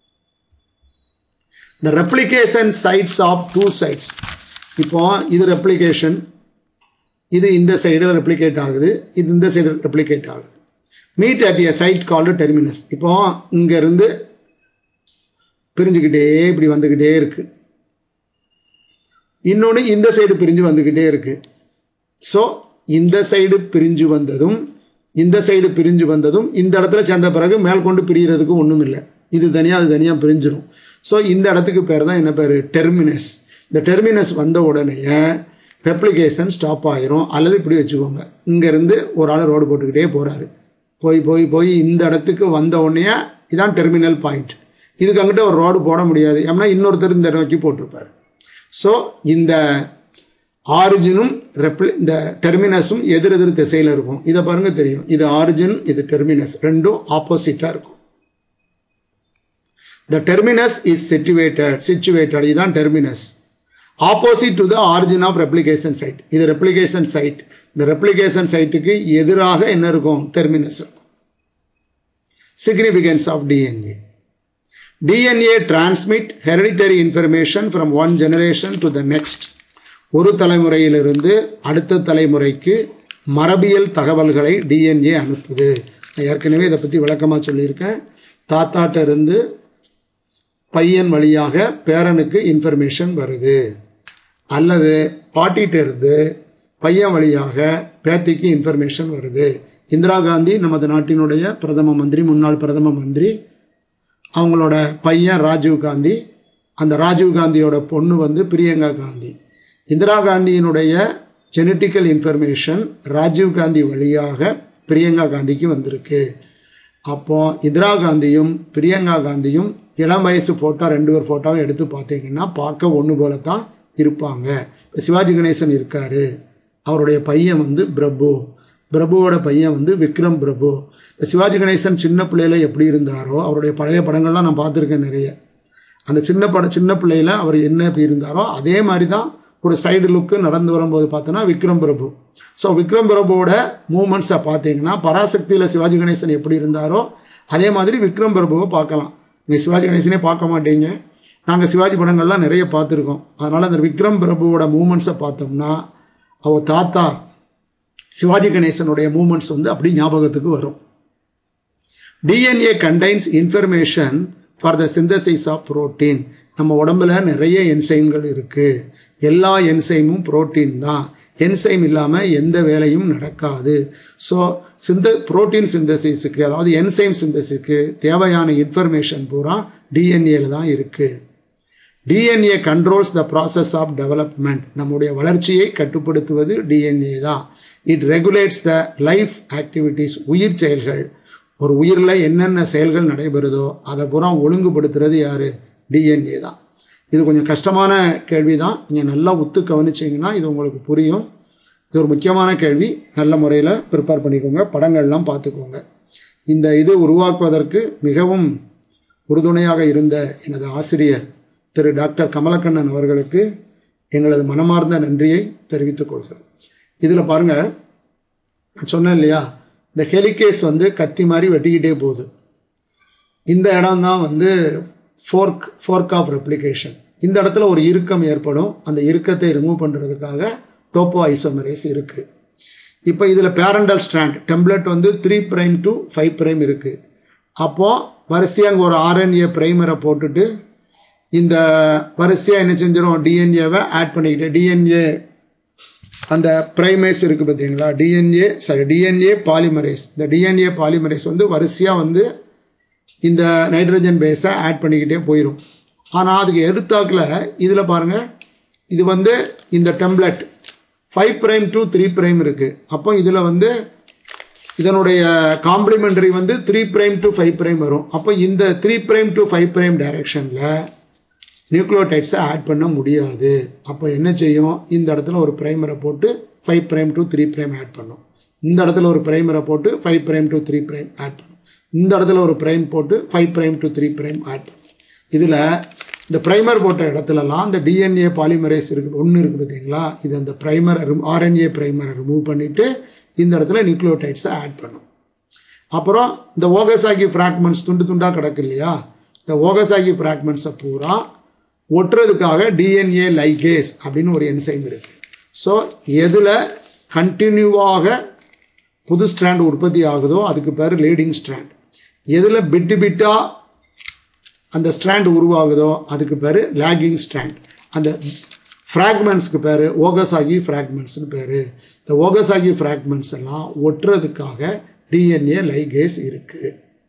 இந்த replication sites of two sites இப்போ இது ரெப்ளிகேஷன் இது இந்த சைடில் ரெப்ளிகேட் ஆகுது இது இந்த சைடு ரெப்ளிகேட் ஆகுது meet at a site called terminus இப்போ இங்கேருந்து பிரிஞ்சுக்கிட்டே இப்படி வந்துக்கிட்டே இருக்குது இன்னொன்று இந்த சைடு பிரிஞ்சு வந்துக்கிட்டே இருக்குது ஸோ இந்த சைடு பிரிஞ்சு வந்ததும் இந்த சைடு பிரிஞ்சு வந்ததும் இந்த இடத்துல சேர்ந்த பிறகு மேல் கொண்டு பிரிகிறதுக்கு ஒன்றும் இல்லை இது தனியாக அது தனியாக பிரிஞ்சிடும் ஸோ இந்த இடத்துக்கு பேர் தான் என்ன பேர் டெர்மினஸ் இந்த டெர்மினஸ் வந்த உடனே ரெப்ளிகேஷன் ஸ்டாப் ஆகிரும் அல்லது இப்படி வச்சுக்கோங்க இங்கேருந்து ஒரு ஆள் ரோடு போட்டுக்கிட்டே போகிறாரு போய் போய் போய் இந்த இடத்துக்கு வந்த உடனே இதான் டெர்மினல் பாயிண்ட் இதுக்கு அங்கிட்ட ஒரு ரோடு போட முடியாது ஏன்னா இன்னொருத்தர் இந்த நோக்கி போட்டிருப்பார் ஸோ இந்த ஆரிஜினும் ரெப்ளி இந்த டெர்மினஸும் எதிர் எதிர் திசையில் இருக்கும் இதை பாருங்க தெரியும் இது ஆரிஜின் இது டெர்மினஸ் ரெண்டும் ஆப்போசிட்டாக இருக்கும் the terminus is situated situated இதுதான் terminus opposite to the origin of replication site இது ரெப்ளிகேஷன் சைட் இந்த ரெப்ளிகேஷன் சைட்டுக்கு எதிராக என்ன இருக்கும் டெர்மினஸ் இருக்கும் significance of DNA DNA transmit hereditary information from one generation to the next ஒரு தலைமுறையிலிருந்து அடுத்த தலைமுறைக்கு மரபியல் தகவல்களை டிஎன்ஏ அனுப்புது நான் ஏற்கனவே இதை பற்றி விளக்கமாக சொல்லியிருக்கேன் தாத்தாட்ட இருந்து பையன் வழியாக பேரனுக்கு இன்ஃபர்மேஷன் வருது அல்லது பாட்டிகிட்ட இருந்து பையன் வழியாக பேத்திக்கு இன்ஃபர்மேஷன் வருது இந்திரா காந்தி நமது நாட்டினுடைய பிரதம மந்திரி முன்னாள் பிரதம மந்திரி அவங்களோட பையன் ராஜீவ் காந்தி அந்த ராஜீவ் காந்தியோட பொண்ணு வந்து பிரியங்கா காந்தி இந்திரா காந்தியினுடைய ஜெனட்டிக்கல் இன்ஃபர்மேஷன் ராஜீவ் காந்தி வழியாக பிரியங்கா காந்திக்கு வந்திருக்கு அப்போ இந்திரா காந்தியும் பிரியங்கா காந்தியும் இளம் வயசு ஃபோட்டோ ரெண்டு பேர் ஃபோட்டோவும் எடுத்து பார்த்தீங்கன்னா பார்க்க ஒன்று போல தான் இருப்பாங்க இப்போ சிவாஜி கணேசன் இருக்கார் அவருடைய பையன் வந்து பிரபு பிரபுவோட பையன் வந்து விக்ரம் பிரபு இப்போ சிவாஜி கணேசன் சின்ன பிள்ளையில எப்படி இருந்தாரோ அவருடைய பழைய படங்கள்லாம் நான் பார்த்துருக்கேன் நிறைய அந்த சின்ன பட சின்ன பிள்ளையில அவர் என்ன எப்படி இருந்தாரோ அதே மாதிரி தான் ஒரு சைடு லுக்கு நடந்து வரும்போது பார்த்தோன்னா விக்ரம் பிரபு ஸோ விக்ரம் பிரபுவோட மூமெண்ட்ஸை பார்த்தீங்கன்னா பராசக்தியில் சிவாஜி கணேசன் எப்படி இருந்தாரோ அதே மாதிரி விக்ரம் பிரபுவை பார்க்கலாம் நீங்கள் சிவாஜி கணேசனே பார்க்க மாட்டீங்க நாங்கள் சிவாஜி படங்கள்லாம் நிறைய பார்த்துருக்கோம் அதனால் அந்த விக்ரம் பிரபுவோட மூமெண்ட்ஸை பார்த்தோம்னா அவர் தாத்தா சிவாஜி கணேசனுடைய மூமெண்ட்ஸ் வந்து அப்படி ஞாபகத்துக்கு வரும் DNA contains information for the synthesis of protein நம்ம உடம்புல நிறைய என்சைம்கள் இருக்குது எல்லா என்சைமும் புரோட்டீன் தான் என்சைம் இல்லாமல் எந்த வேலையும் நடக்காது ஸோ சிந்த புரோட்டீன் சிந்தசிஸுக்கு அதாவது என்சைம் சிந்தசிஸ்க்கு தேவையான இன்ஃபர்மேஷன் பூரா டிஎன்ஏல தான் இருக்குது DNA controls the process of development நம்முடைய வளர்ச்சியை கட்டுப்படுத்துவது டிஎன்ஏ தான் it regulates the life activities உயிர் செயல்கள் ஒரு உயிரில் என்னென்ன செயல்கள் நடைபெறுதோ அதை பூரா ஒழுங்குபடுத்துறது யார் டிஎன்ஏ தான் இது கொஞ்சம் கஷ்டமான கேள்வி தான் நீங்கள் நல்லா உத்து கவனிச்சிங்கன்னா இது உங்களுக்கு புரியும் இது ஒரு முக்கியமான கேள்வி நல்ல முறையில் ப்ரிப்பேர் பண்ணிக்கோங்க படங்கள்லாம் பார்த்துக்கோங்க இந்த இது உருவாக்குவதற்கு மிகவும் உறுதுணையாக இருந்த எனது ஆசிரியர் திரு டாக்டர் கமலக்கண்ணன் அவர்களுக்கு எங்களது மனமார்ந்த நன்றியை தெரிவித்துக் கொள்கிறேன் இதில் பாருங்கள் நான் சொன்னேன் இல்லையா இந்த ஹெலிகேஸ் வந்து கத்தி மாதிரி வெட்டிக்கிட்டே போகுது இந்த இடம் தான் வந்து ஃபோர்க் ஃபோர்க் ஆஃப் ரெப்ளிகேஷன் இந்த இடத்துல ஒரு இறுக்கம் ஏற்படும் அந்த இறுக்கத்தை ரிமூவ் பண்ணுறதுக்காக டோப்போ ஐசோமரேஸ் இருக்குது இப்போ இதில் பேரண்டல் ஸ்ட்ராண்ட் டெம்ப்ளெட் வந்து three prime to five prime இருக்குது அப்போது வரிசையாக அங்கே ஒரு ஆர்என்ஏ ப்ரைமரை போட்டுட்டு இந்த வரிசையாக என்ன செஞ்சிடும் டிஎன்ஏவை ஆட் பண்ணிக்கிட்டு டிஎன்ஏ அந்த ப்ரைமேஸ் இருக்குது பார்த்தீங்களா டிஎன்ஏ சாரி டிஎன்ஏ பாலிமரேஸ் இந்த டிஎன்ஏ பாலிமரேஸ் வந்து வரிசையாக வந்து இந்த நைட்ரஜன் பேஸை ஆட் பண்ணிக்கிட்டே போயிடும் ஆனால் அதுக்கு எதிர்த்தாக்கில் இதில் பாருங்கள் இது வந்து இந்த template five prime to three prime இருக்குது அப்போ இதில் வந்து இதனுடைய காம்ப்ளிமெண்டரி வந்து three prime to five prime வரும் அப்போ இந்த three prime to five prime டைரெக்ஷனில் நியூக்ளியோடைட்ஸை ஆட் பண்ண முடியாது அப்போ என்ன செய்யும் இந்த இடத்துல ஒரு ப்ரைமரை போட்டு five prime to three prime add பண்ணும் இந்த இடத்துல ஒரு ப்ரைமரை போட்டு five prime to three prime add பண்ணும் இந்த இடத்துல ஒரு ப்ரைம் போட்டு five prime to three prime add பண்ணும் இதில் இந்த ப்ரைமர் போட்ட இடத்துலலாம் இந்த டிஎன்ஏ பாலிமரேஸ் இருக்குது ஒன்று இருக்குது பார்த்தீங்களா இது அந்த ப்ரைமரை ஆர்என்ஏ ப்ரைமரை ரிமூவ் பண்ணிவிட்டு இந்த இடத்துல நியூக்ளியோடைட்ஸை ஆட் பண்ணும் அப்புறம் இந்த ஓகசாகி ஃப்ராக்மெண்ட்ஸ் துண்டு துண்டாக கிடக்கு இல்லையா இந்த ஓகசாகி ஃப்ராக்மெண்ட்ஸை பூரா ஒட்டுறதுக்காக டிஎன்ஏ லைகேஸ் அப்படின்னு ஒரு என்சைம் இருக்குது ஸோ எதில் கண்டினியூவாக புது ஸ்ட்ராண்ட் உற்பத்தி ஆகுதோ அதுக்கு பேர் லீடிங் ஸ்ட்ராண்ட் எதில் பிட்டு பிட்டாக அந்த ஸ்ட்ராண்ட் உருவாகுதோ அதுக்கு பேர் லேகிங் ஸ்ட்ராண்ட் அந்த ஃப்ராக்மெண்ட்ஸ்க்கு பேர் ஓகசாகி ஃப்ராக்மெண்ட்ஸ்னு பேர் இந்த ஓகசாகி ஃப்ராக்மெண்ட்ஸ் எல்லாம் ஒட்டுறதுக்காக டிஎன்ஏ லைகேஸ் இருக்குது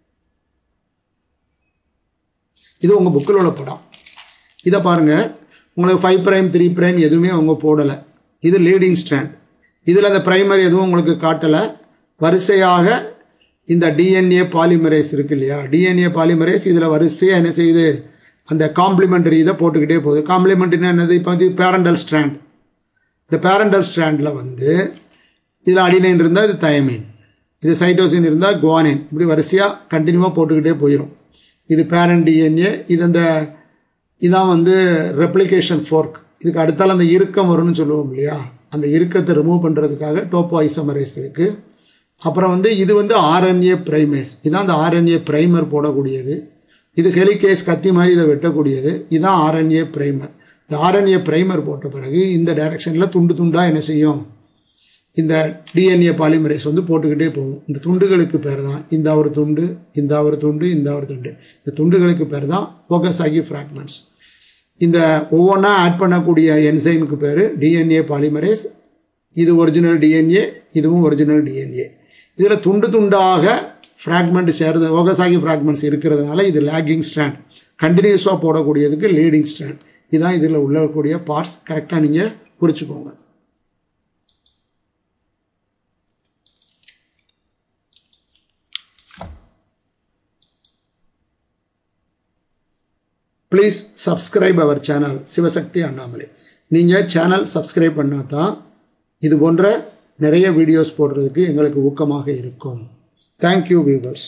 இது உங்கள் புக்கில் உள்ள படம் இதை பாருங்கள் உங்களுக்கு ஃபைவ் ப்ரைம் த்ரீ ப்ரைம் எதுவுமே அவங்க போடலை இது லீடிங் ஸ்ட்ராண்ட் இதில் அந்த ப்ரைமரி எதுவும் உங்களுக்கு காட்டலை வரிசையாக இந்த டிஎன்ஏ பாலிமரேஸ் இருக்கு இல்லையா டிஎன்ஏ பாலிமரேஸ் இதில் வரிசையாக என்ன செய்யுது அந்த காம்ப்ளிமெண்டரி இதை போட்டுக்கிட்டே போகுது காம்ப்ளிமெண்ட்னா என்னது இப்போ வந்து பேரண்டல் ஸ்ட்ராண்ட் இந்த பேரண்டல் ஸ்ட்ராண்டில் வந்து இதில் அடினைன் இருந்தால் இது தயமின் இது சைட்டோசின் இருந்தால் குவானின் இப்படி வரிசையாக கண்டினியூவாக போட்டுக்கிட்டே போயிடும் இது பேரண்ட் டிஎன்ஏ இது அந்த இதான் வந்து ரெப்ளிகேஷன் ஃபோர்க் இதுக்கு அடுத்தால் அந்த இறுக்கம் வரும்னு சொல்லுவோம் இல்லையா அந்த இறுக்கத்தை ரிமூவ் பண்ணுறதுக்காக டோப்போ ஐசோமரேஸ் இருக்குது அப்புறம் வந்து இது வந்து ஆர்என்ஏ ப்ரைமேஸ் இதான் அந்த ஆர்என்ஏ ப்ரைமர் போடக்கூடியது இது ஹெலிகேஸ் கத்தி மாதிரி இதை வெட்டக்கூடியது இதுதான் ஆர்என்ஏ ப்ரைமர் இந்த ஆர்என்ஏ ப்ரைமர் போட்ட பிறகு இந்த டைரெக்ஷனில் துண்டு துண்டாக என்ன செய்யும் இந்த டிஎன்ஏ பாலிமரேஸ் வந்து போட்டுக்கிட்டே போகும் இந்த துண்டுகளுக்கு பேர் தான் இந்த ஒரு துண்டு இந்த ஒரு துண்டு இந்த ஒரு துண்டு இந்த துண்டுகளுக்கு பேர் தான் ஃபோக்கஸ் ஆகி ஃப்ராக்மெண்ட்ஸ் இந்த ஒவ்வொன்றா ஆட் பண்ணக்கூடிய என்சைமுக்கு பேர் டிஎன்ஏ பாலிமரேஸ் இது ஒரிஜினல் டிஎன்ஏ இதுவும் ஒரிஜினல் டிஎன்ஏ இதில் துண்டு துண்டாக ஃப்ராக்மெண்ட் சேர்ந்து ஓகசாகி ஃப்ராக்மெண்ட்ஸ் இருக்கிறதுனால இது லேகிங் ஸ்ட்ராண்ட் கண்டினியூஸாக போடக்கூடியதுக்கு லீடிங் ஸ்ட்ராண்ட் இதுதான் இதில் உள்ளக்கூடிய பார்ட்ஸ் கரெக்டாக நீங்கள் குறிச்சிக்கோங்க please subscribe our channel Sivasakthi Annamalai நீங்கள் சேனல் சப்ஸ்கிரைப் பண்ணால் தான் இது போன்ற நிறைய வீடியோஸ் போடுறதுக்கு எங்களுக்கு ஊக்கமாக இருக்கும் தேங்க்யூ வியூவர்ஸ்